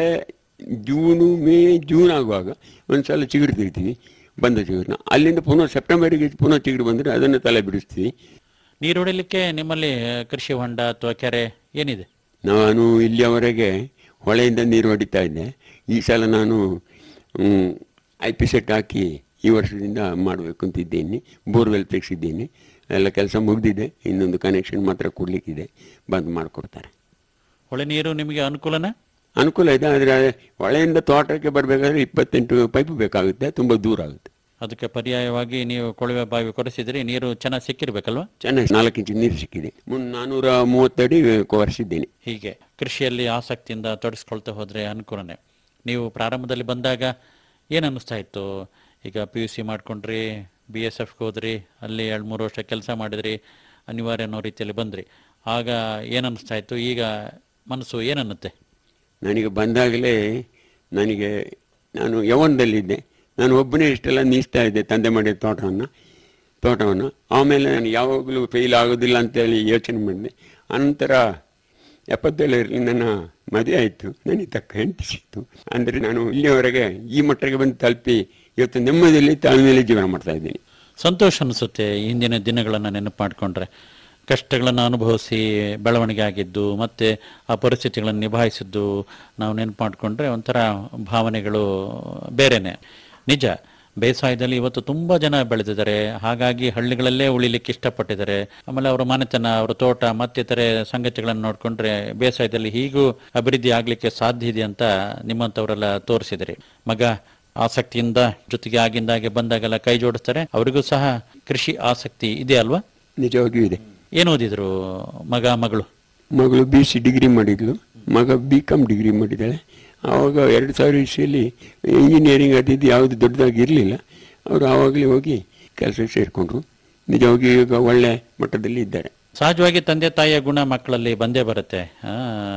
ಜೂನು ಮೇ ಜೂನ್ ಆಗುವಾಗ ಒಂದು ಸಲ ಚಿಗುರು ತೆಗಿತೀವಿ ಬಂದ ಚಿಗುರನ್ನ ಅಲ್ಲಿಂದ ಪುನಃ ಸೆಪ್ಟೆಂಬರಿಗೆ ಪುನಃ ಚಿಗುರು ಬಂದರೆ ಅದನ್ನು ತಲೆ ಬಿಡಿಸ್ತೀವಿ ನೀರು ಹೊಡಿಲಿಕ್ಕೆ ನಿಮ್ಮಲ್ಲಿ ಕೃಷಿ ಹೊಂಡ ಅಥವಾ ಕೆರೆ ಏನಿದೆ ನಾನು ಇಲ್ಲಿಯವರೆಗೆ ಹೊಳೆಯಿಂದ ನೀರು ಹೊಡಿತಾ ಇದ್ದೆ ಈ ಸಲ ನಾನು ಐ ಪಿ ಸೆಟ್ ಹಾಕಿ ಈ ವರ್ಷದಿಂದ ಮಾಡಬೇಕು ಅಂತಿದ್ದೀನಿ ಬೋರ್ವೆಲ್ ತೆಗೆಸಿದ್ದೀನಿ ಎಲ್ಲ ಕೆಲಸ ಮುಗಿದಿದೆ ಇನ್ನೊಂದು ಕನೆಕ್ಷನ್ ಮಾತ್ರ ಕೊಡಲಿಕ್ಕಿದೆ ಬಂದು ಮಾಡಿಕೊಡ್ತಾರೆ ಹೊಳೆ ನೀರು ನಿಮಗೆ ಅನುಕೂಲನ ಅನುಕೂಲ ಇದೆ ಆದರೆ ಹೊಳೆಯಿಂದ ತೋಟಕ್ಕೆ ಬರಬೇಕಾದ್ರೆ ಇಪ್ಪತ್ತೆಂಟು ಪೈಪ್ ಬೇಕಾಗುತ್ತೆ ತುಂಬ ದೂರ ಆಗುತ್ತೆ ಅದಕ್ಕೆ ಪರ್ಯಾಯವಾಗಿ ನೀವು ಕೊಳವೆ ಬಾವಿ ಕೊರೆಸಿದ್ರಿ ನೀರು ಚೆನ್ನಾಗಿ ಸಿಕ್ಕಿರ್ಬೇಕಲ್ವಾ ಚೆನ್ನಾಗಿ ನಾಲ್ಕು ಇಂಚು ನೀರು ಸಿಕ್ಕಿದೆ ಮುನ್ ನಾನ್ನೂರ ಮೂವತ್ತಡಿ ಕೊರೆಸಿದ್ದೀನಿ ಹೀಗೆ ಕೃಷಿಯಲ್ಲಿ ಆಸಕ್ತಿಯಿಂದ ತೊಡಗಿಸ್ಕೊಳ್ತಾ ಹೋದ್ರೆ ಅನುಕೂಲನೇ ನೀವು ಪ್ರಾರಂಭದಲ್ಲಿ ಬಂದಾಗ ಏನು ಅನ್ನಿಸ್ತಾ ಇತ್ತು ಈಗ ಪಿ ಯು ಸಿ ಮಾಡ್ಕೊಂಡ್ರಿ ಬಿ ಎಸ್ ಎಫ್ಗೆ ಹೋದ್ರಿ ಅಲ್ಲಿ ಎರಡು ಮೂರು ವರ್ಷ ಕೆಲಸ ಮಾಡಿದ್ರಿ ಅನಿವಾರ್ಯ ಅನ್ನೋ ರೀತಿಯಲ್ಲಿ ಬಂದ್ರಿ ಆಗ ಏನು ಅನ್ನಿಸ್ತಾ ಇತ್ತು ಈಗ ಮನಸ್ಸು ಏನನ್ನುತ್ತೆ ನನಗೆ ಬಂದಾಗಲೇ ನನಗೆ ನಾನು ಯವನದಲ್ಲಿದ್ದೆ ನಾನು ಒಬ್ಬನೇ ಇಷ್ಟೆಲ್ಲ ನೀಸ್ತಾ ಇದ್ದೆ ತಂದೆ ಮಾಡಿದ ತೋಟವನ್ನು ತೋಟವನ್ನು ಆಮೇಲೆ ನಾನು ಯಾವಾಗಲೂ ಫೇಲ್ ಆಗೋದಿಲ್ಲ ಅಂತೇಳಿ ಯೋಚನೆ ಮಾಡಿದೆ ಅನಂತರ ಎಪ್ಪತ್ತೇಳರಲ್ಲಿ ನನ್ನ ಮದುವೆ ಆಯಿತು ನನಗೆ ತಕ್ಕ ಹೆಂಡತಿ ಸಿಕ್ತು ಅಂದರೆ ನಾನು ಇಲ್ಲಿಯವರೆಗೆ ಈ ಮಟ್ಟಕ್ಕೆ ಬಂದು ತಲುಪಿ ಇವತ್ತು ನೆಮ್ಮದಿಯಲ್ಲಿ ತಾಳ್ಮೆಯಲ್ಲಿ ಜೀವನ ಮಾಡ್ತಾ ಇದ್ದೀನಿ ಸಂತೋಷ ಅನಿಸುತ್ತೆ ಹಿಂದಿನ ದಿನಗಳನ್ನು ನೆನಪು ಮಾಡಿಕೊಂಡ್ರೆ ಕಷ್ಟಗಳನ್ನು ಅನುಭವಿಸಿ ಬೆಳವಣಿಗೆ ಆಗಿದ್ದು ಮತ್ತು ಆ ಪರಿಸ್ಥಿತಿಗಳನ್ನು ನಿಭಾಯಿಸಿದ್ದು ನಾವು ನೆನಪು ಮಾಡಿಕೊಂಡ್ರೆ ಒಂಥರ ಭಾವನೆಗಳು ಬೇರೆನೆ ನಿಜ ಬೇಸಾಯದಲ್ಲಿ ಇವತ್ತು ತುಂಬಾ ಜನ ಬೆಳೆದಿದ್ದಾರೆ ಹಾಗಾಗಿ ಹಳ್ಳಿಗಳಲ್ಲೇ ಉಳಿಲಿಕ್ಕೆ ಇಷ್ಟಪಟ್ಟಿದ್ದಾರೆ ಆಮೇಲೆ ಅವರ ಮನೆತನ ಅವರ ತೋಟ ಮತ್ತಿತರೆ ಸಂಗತಿಗಳನ್ನು ನೋಡ್ಕೊಂಡ್ರೆ ಬೇಸಾಯದಲ್ಲಿ ಹೀಗೂ ಅಭಿವೃದ್ಧಿ ಆಗ್ಲಿಕ್ಕೆ ಸಾಧ್ಯ ಇದೆ ಅಂತ ನಿಮ್ಮಂತವರೆಲ್ಲ ತೋರಿಸಿದ್ರಿ ಮಗ ಆಸಕ್ತಿಯಿಂದ ಜೊತೆಗೆ ಆಗಿಂದಾಗೆ ಬಂದಾಗೆಲ್ಲ ಕೈ ಜೋಡಿಸ್ತಾರೆ ಅವರಿಗೂ ಸಹ ಕೃಷಿ ಆಸಕ್ತಿ ಇದೆ ಅಲ್ವಾ ನಿಜವಾಗಿಯೂ ಇದೆ ಏನು ಓದಿದ್ರು ಮಗ ಮಗಳು ಮಗಳು ಬಿ ಸಿ ಡಿಗ್ರಿ ಮಾಡಿದ್ಲು ಮಗ ಬಿ ಕಾಮ್ ಡಿಗ್ರಿ ಮಾಡಿದ್ದಾಳೆ ಆವಾಗ ಎರಡು ಸಾವಿರ ಇಸ್ವಿಯಲ್ಲಿ ಇಂಜಿನಿಯರಿಂಗ್ ಅದಿದ್ದು ಯಾವುದು ದೊಡ್ಡದಾಗಿ ಇರಲಿಲ್ಲ ಅವರು ಆವಾಗಲೇ ಹೋಗಿ ಕೆಲಸ ಸೇರಿಕೊಂಡ್ರು ನಿಜವಾಗಿ ಈಗ ಒಳ್ಳೆ ಮಟ್ಟದಲ್ಲಿ ಇದ್ದಾರೆ ಸಹಜವಾಗಿ ತಂದೆ ತಾಯಿಯ ಗುಣ ಮಕ್ಕಳಲ್ಲಿ ಬಂದೇ ಬರುತ್ತೆ ಆ,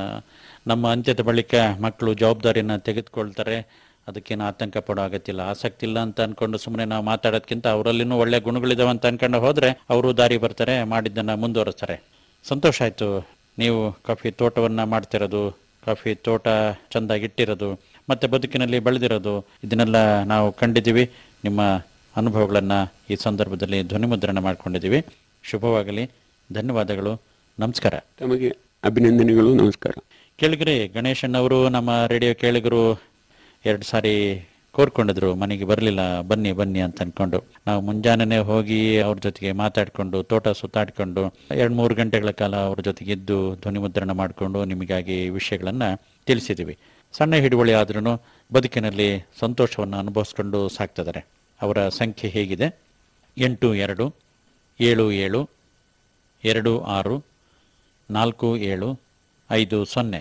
ನಮ್ಮ ಅಂತ್ಯದ ಬಳಿಕ ಮಕ್ಕಳು ಜವಾಬ್ದಾರಿನ ತೆಗೆದುಕೊಳ್ತಾರೆ ಅದಕ್ಕೇನು ಆತಂಕ ಪಡೋ ಅಗತ್ಯ ಆಸಕ್ತಿ ಇಲ್ಲ ಅಂತ ಅನ್ಕೊಂಡು ಸುಮ್ಮನೆ ನಾವು ಮಾತಾಡೋದ್ಕಿಂತ ಅವರಲ್ಲಿನೂ ಒಳ್ಳೆ ಗುಣಗಳಿದಾವೆ ಅಂತ ಅನ್ಕೊಂಡು ಹೋದ್ರೆ ಅವರು ದಾರಿ ಬರ್ತಾರೆ ಮಾಡಿದ್ದನ್ನ ಮುಂದುವರಿಸ್ತಾರೆ ಸಂತೋಷ ಆಯ್ತು ನೀವು ಕಾಫಿ ತೋಟವನ್ನ ಮಾಡ್ತಿರೋದು ಕಾಫಿ ತೋಟ ಚೆಂದಾಗಿ ಇಟ್ಟಿರೋದು ಮತ್ತೆ ಬದುಕಿನಲ್ಲಿ ಬೆಳೆದಿರೋದು ಇದನ್ನೆಲ್ಲ ನಾವು ಕಂಡಿದ್ದೀವಿ ನಿಮ್ಮ ಅನುಭವಗಳನ್ನ ಈ ಸಂದರ್ಭದಲ್ಲಿ ಧ್ವನಿಮುದ್ರಣ ಮಾಡ್ಕೊಂಡಿದ್ದೀವಿ ಶುಭವಾಗಲಿ ಧನ್ಯವಾದಗಳು ನಮಸ್ಕಾರ ತಮಗೆ ಅಭಿನಂದನೆಗಳು ನಮಸ್ಕಾರ ಕೇಳಿಗ್ರಿ ಗಣೇಶನ್ ಅವರು ನಮ್ಮ ರೇಡಿಯೋ ಕೇಳಿಗರು ಎರಡು ಸಾರಿ ಕೋರ್ಕೊಂಡಿದ್ರು ಮನೆಗೆ ಬರಲಿಲ್ಲ ಬನ್ನಿ ಬನ್ನಿ ಅಂತ ಅನ್ಕೊಂಡು ನಾವು ಮುಂಜಾನೆ ಹೋಗಿ ಅವ್ರ ಜೊತೆಗೆ ಮಾತಾಡ್ಕೊಂಡು ತೋಟ ಸುತ್ತಾಡ್ಕೊಂಡು ಎರಡು ಮೂರು ಗಂಟೆಗಳ ಕಾಲ ಅವ್ರ ಜೊತೆಗೆ ಇದ್ದು ಧ್ವನಿಮುದ್ರಣ ಮಾಡಿಕೊಂಡು ನಿಮಗಾಗಿ ವಿಷಯಗಳನ್ನ ತಿಳಿಸಿದ್ದೀವಿ ಸಣ್ಣ ಹಿಡುವಳಿ ಆದ್ರೂ ಬದುಕಿನಲ್ಲಿ ಸಂತೋಷವನ್ನು ಅನುಭವಿಸ್ಕೊಂಡು ಸಾಕ್ತಿದ್ದಾರೆ ಅವರ ಸಂಖ್ಯೆ ಹೇಗಿದೆ ಎಂಟು ಎರಡು ಏಳು ಏಳು ಎರಡು ಆರು ನಾಲ್ಕು ಏಳು ಐದು ಸೊನ್ನೆ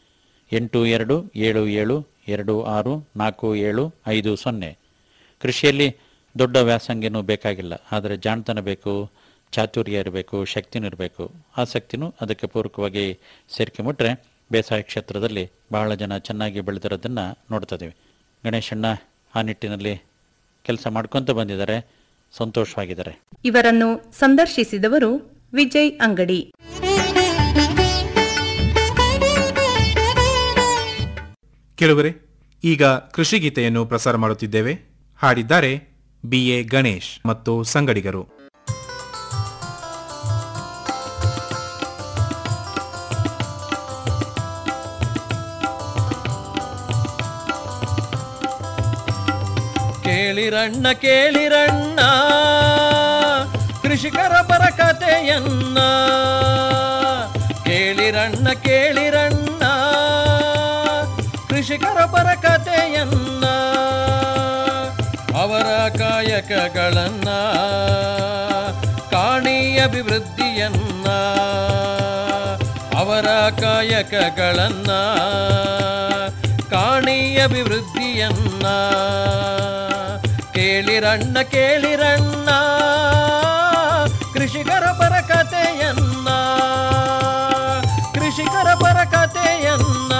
ಎಂಟು ಎರಡು ಏಳು ಏಳು ಎರಡು ಆರು ನಾಲ್ಕು ಏಳು ಐದು ಸೊನ್ನೆ ಕೃಷಿಯಲ್ಲಿ ದೊಡ್ಡ ವ್ಯಾಸಂಗೇನೂ ಬೇಕಾಗಿಲ್ಲ ಆದರೆ ಜಾಣತನ ಬೇಕು ಚಾತುರ್ಯ ಇರಬೇಕು ಶಕ್ತಿನೂ ಇರಬೇಕು ಆಸಕ್ತಿನೂ ಅದಕ್ಕೆ ಪೂರಕವಾಗಿ ಸೇರ್ಕೊಂಬಿಟ್ರೆ ಬೇಸಾಯ ಕ್ಷೇತ್ರದಲ್ಲಿ ಬಹಳ ಜನ ಚೆನ್ನಾಗಿ ಬೆಳೆದಿರೋದನ್ನು ನೋಡ್ತಿದ್ದೀವಿ ಗಣೇಶಣ್ಣ ಆ ನಿಟ್ಟಿನಲ್ಲಿ ಕೆಲಸ ಮಾಡ್ಕೊತ ಬಂದಿದ್ದಾರೆ ಸಂತೋಷವಾಗಿದ್ದಾರೆ ಇವರನ್ನು ಸಂದರ್ಶಿಸಿದವರು ವಿಜಯ್ ಅಂಗಡಿ ಕೆಲವರೇ ಈಗ ಕೃಷಿ ಗೀತೆಯನ್ನು ಪ್ರಸಾರ ಮಾಡುತ್ತಿದ್ದೇವೆ ಹಾಡಿದ್ದಾರೆ ಬಿ ಎ ಗಣೇಶ್ ಮತ್ತು ಸಂಗಡಿಗರು ಕೇಳಿರಣ್ಣ ಕೇಳಿರಣ್ಣ ಕೃಷಿಕರ ಪರ ಕಥೆಯನ್ನ ಕೇಳಿರಣ್ಣ ಕೇಳಿರಣ್ಣ ಕೃಷಿಕರ ಪರ ಕಥೆಯನ್ನ ಅವರ ಕಾಯಕಗಳನ್ನ ಕಾಣಿ ಅಭಿವೃದ್ಧಿಯನ್ನ ಅವರ ಕಾಯಕಗಳನ್ನ ಕಾಣಿ ಅಭಿವೃದ್ಧಿಯನ್ನ ಕೇಳಿರಣ್ಣ ಕೇಳಿರಣ್ಣ ಕೃಷಿಕರ ಪರ ಕಥೆಯನ್ನ ಕೃಷಿಕರ ಪರ ಕಥೆಯನ್ನ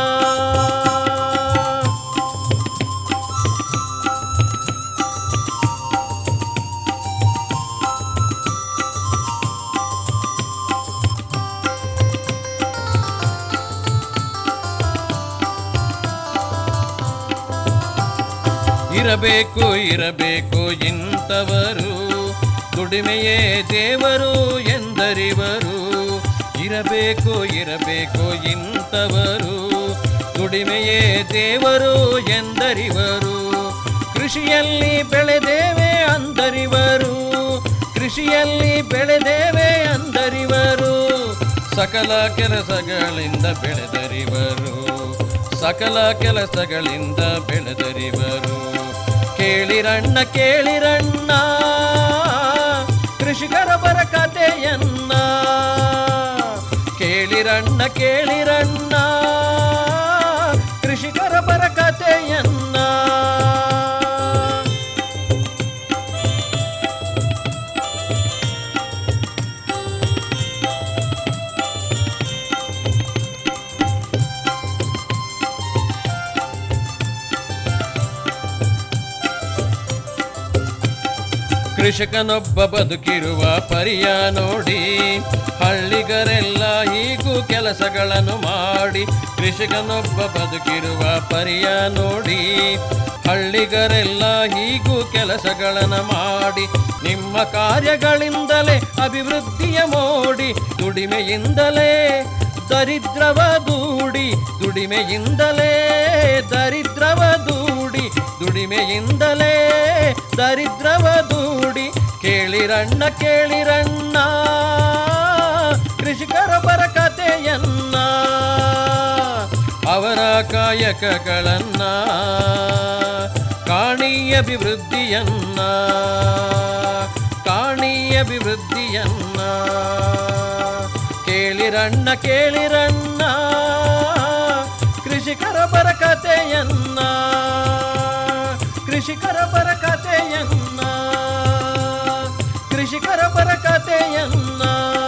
ಇರಬೇಕು ಇರಬೇಕು ಇಂಥವರು ದುಡಿಮೆಯೇ ದೇವರು ಎಂದರಿವರು ಇರಬೇಕು ಇರಬೇಕು ಇಂಥವರು ದುಡಿಮೆಯೇ ದೇವರು ಎಂದರಿವರು ಕೃಷಿಯಲ್ಲಿ ಬೆಳೆದೇವೆ ಅಂದರಿವರು ಕೃಷಿಯಲ್ಲಿ ಬೆಳೆದೇವೆ ಅಂದರಿವರು ಸಕಲ ಕೆಲಸಗಳಿಂದ ಬೆಳೆದರಿವರು ಸಕಲ ಕೆಲಸಗಳಿಂದ ಬೆಳೆದರಿವರು ಕೇಳಿರಣ್ಣ ಕೇಳಿರಣ್ಣ ಕೃಷಿಕರ ಬರ ಕಥೆಯನ್ನ ಕೇಳಿರಣ್ಣ ಕೇಳಿರಣ್ಣ ಕೃಷಿಕರ ಬರ ಕಥೆಯನ್ನ ಕೃಷಕನೊಬ್ಬ ಬದುಕಿರುವ ಪರಿಯ ನೋಡಿ ಹಳ್ಳಿಗರೆಲ್ಲ ಹೀಗೂ ಕೆಲಸಗಳನ್ನು ಮಾಡಿ ಕೃಷಿಕನೊಬ್ಬ ಬದುಕಿರುವ ಪರಿಯ ನೋಡಿ ಹಳ್ಳಿಗರೆಲ್ಲ ಹೀಗೂ ಕೆಲಸಗಳನ್ನು ಮಾಡಿ ನಿಮ್ಮ ಕಾರ್ಯಗಳಿಂದಲೇ ಅಭಿವೃದ್ಧಿಯ ಮೋಡಿ ದುಡಿಮೆಯಿಂದಲೇ ದರಿದ್ರವ ದೂಡಿ ದುಡಿಮೆಯಿಂದಲೇ ದರಿದ್ರವ ದೂಡಿ ದುಡಿಮೆಯಿಂದಲೇ ದರಿದ್ರವ ದೂಡಿ ಕೇಳಿರಣ್ಣ ಕೇಳಿರಣ್ಣ ಕೃಷಿಕರ ಬರಕತೆಯನ್ನ ಅವರ ಕಾಯಕಗಳನ್ನ ಕಾಣಿ ಅಭಿವೃದ್ಧಿಯನ್ನ ಕಾಣಿ ಅಭಿವೃದ್ಧಿಯನ್ನ ಕೇಳಿರಣ್ಣ ಕೇಳಿರಣ್ಣ ಕೃಷಿಕರ ಬರಕತೆಯನ್ನ ಕೃಷಿಕರ ಬರಕತೆಯನ್ನ ಕೃಷಿಕರ ಬರಕತೆಯನ್ನ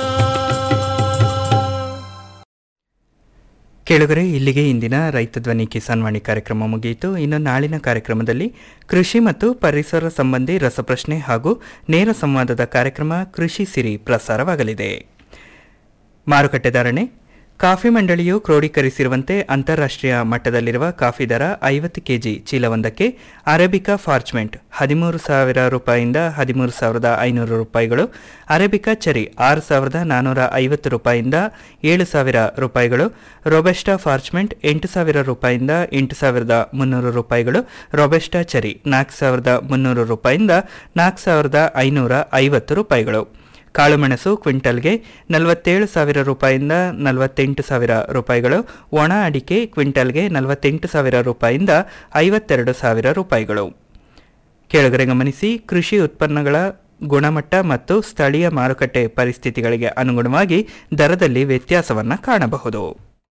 ಕೇಳುಗರೆ ಇಲ್ಲಿಗೆ ಇಂದಿನ ರೈತ ಧ್ವನಿ ಕಿಸಾನ್ ವಾಣಿ ಕಾರ್ಯಕ್ರಮ ಮುಗಿಯಿತು ಇನ್ನು ನಾಳಿನ ಕಾರ್ಯಕ್ರಮದಲ್ಲಿ ಕೃಷಿ ಮತ್ತು ಪರಿಸರ ಸಂಬಂಧಿ ರಸಪ್ರಶ್ನೆ ಹಾಗೂ ನೇರ ಸಂವಾದದ ಕಾರ್ಯಕ್ರಮ ಕೃಷಿ ಸಿರಿ ಪ್ರಸಾರವಾಗಲಿದೆ ಮಾರುಕಟ್ಟೆ ಧಾರಣೆ ಕಾಫಿ ಮಂಡಳಿಯು ಕ್ರೋಢೀಕರಿಸಿರುವಂತೆ ಅಂತಾರಾಷ್ಟ್ರೀಯ ಮಟ್ಟದಲ್ಲಿರುವ ಕಾಫಿ ದರ ಐವತ್ತು ಕೆಜಿ ಚೀಲವೊಂದಕ್ಕೆ ಅರೇಬಿಕಾ ಫಾರ್ಚ್ಮೆಂಟ್ ಹದಿಮೂರು ಸಾವಿರ ರೂಪಾಯಿಯಿಂದ ಹದಿಮೂರು ಸಾವಿರದ ಐನೂರು ರೂಪಾಯಿಗಳು ಅರೇಬಿಕಾ ಚೆರಿ ಆರು ಸಾವಿರದ ನಾನ್ನೂರ ಐವತ್ತು ರೂಪಾಯಿಯಿಂದ ಏಳು ಸಾವಿರ ರೂಪಾಯಿಗಳು ರೊಬೆಸ್ಟಾ ಫಾರ್ಚ್ಮೆಂಟ್ ಎಂಟು ಸಾವಿರ ರೂಪಾಯಿಯಿಂದ ಎಂಟು ಸಾವಿರದ ಮುನ್ನೂರು ರೂಪಾಯಿಗಳು ರೊಬೆಸ್ಟಾ ಚೆರಿ ನಾಲ್ಕು ಸಾವಿರದ ಮುನ್ನೂರು ರೂಪಾಯಿಯಿಂದ ನಾಲ್ಕು ಸಾವಿರದ ಐನೂರ ಐವತ್ತು ರೂಪಾಯಿಗಳು ಕಾಳುಮೆಣಸು ಕ್ವಿಂಟಲ್ಗೆ ನಲವತ್ತೇಳು ಸಾವಿರ ರೂಪಾಯಿಯಿಂದ ನಲವತ್ತೆಂಟು ಸಾವಿರ ರೂಪಾಯಿಗಳು ಒಣ ಅಡಿಕೆ ಕ್ವಿಂಟಲ್ಗೆ ನಲವತ್ತೆಂಟು ಸಾವಿರ ರೂಪಾಯಿಯಿಂದ ಐವತ್ತೆರಡು ಸಾವಿರ ರೂಪಾಯಿಗಳು ಕೆಳಗಡೆ ಗಮನಿಸಿ ಕೃಷಿ ಉತ್ಪನ್ನಗಳ ಗುಣಮಟ್ಟ ಮತ್ತು ಸ್ಥಳೀಯ ಮಾರುಕಟ್ಟೆ ಪರಿಸ್ಥಿತಿಗಳಿಗೆ ಅನುಗುಣವಾಗಿ ದರದಲ್ಲಿ ವ್ಯತ್ಯಾಸವನ್ನು ಕಾಣಬಹುದು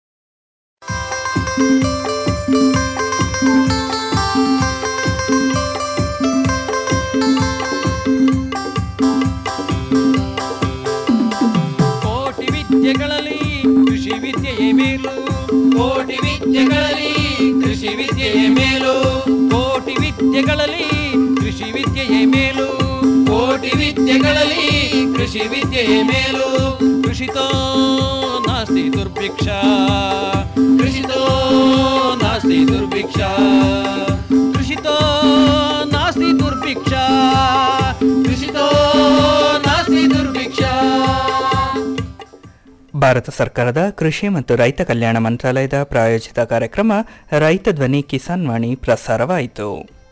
ಕೋಟಿ ವಿದ್ಯೆಗಳಲ್ಲಿ ಕೃಷಿ ವಿದ್ಯೆಯೇ ಮೇಲು ಕೋಟಿ ವಿದ್ಯೆಗಳಲ್ಲಿ ಕೃಷಿ ವಿದ್ಯೆಯೇ ಮೇಲು ಕೋಟಿ ವಿದ್ಯೆಗಳಲ್ಲಿ ಕೃಷಿ ವಿದ್ಯೆಯೇ ಮೇಲು ಕೋಟಿ ವಿದ್ಯೆಗಳಲ್ಲಿ ಕೃಷಿ ವಿದ್ಯೆಯೇ ಮೇಲು ಕೃಷಿತೋ ನಾಸ್ತಿ ದುರ್ಭಿಕ್ಷ ಕೃಷಿತೋ ನಾಸ್ತಿ ದುರ್ಭಿಕ್ಷ ಕೃಷಿತೋ ನಾಸ್ತಿ ದುರ್ಭಿಕ್ಷ ಕೃಷಿತೋ ನಾಸ್ತಿ ದುರ್ಭಿಕ್ಷ ಭಾರತ ಸರ್ಕಾರದ ಕೃಷಿ ಮತ್ತು ರೈತ ಕಲ್ಯಾಣ ಮಂತ್ರಾಲಯದ ಪ್ರಾಯೋಜಿತ ಕಾರ್ಯಕ್ರಮ ರೈತ ಧ್ವನಿ ಕಿಸಾನ್ ವಾಣಿ ಪ್ರಸಾರವಾಯಿತು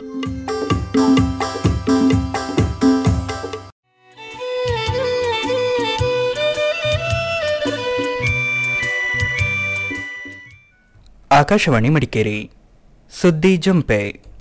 ಆಕಾಶವಾಣಿ ಮಡಿಕೇರಿ ಸುದ್ದಿ ಜಂಪೆ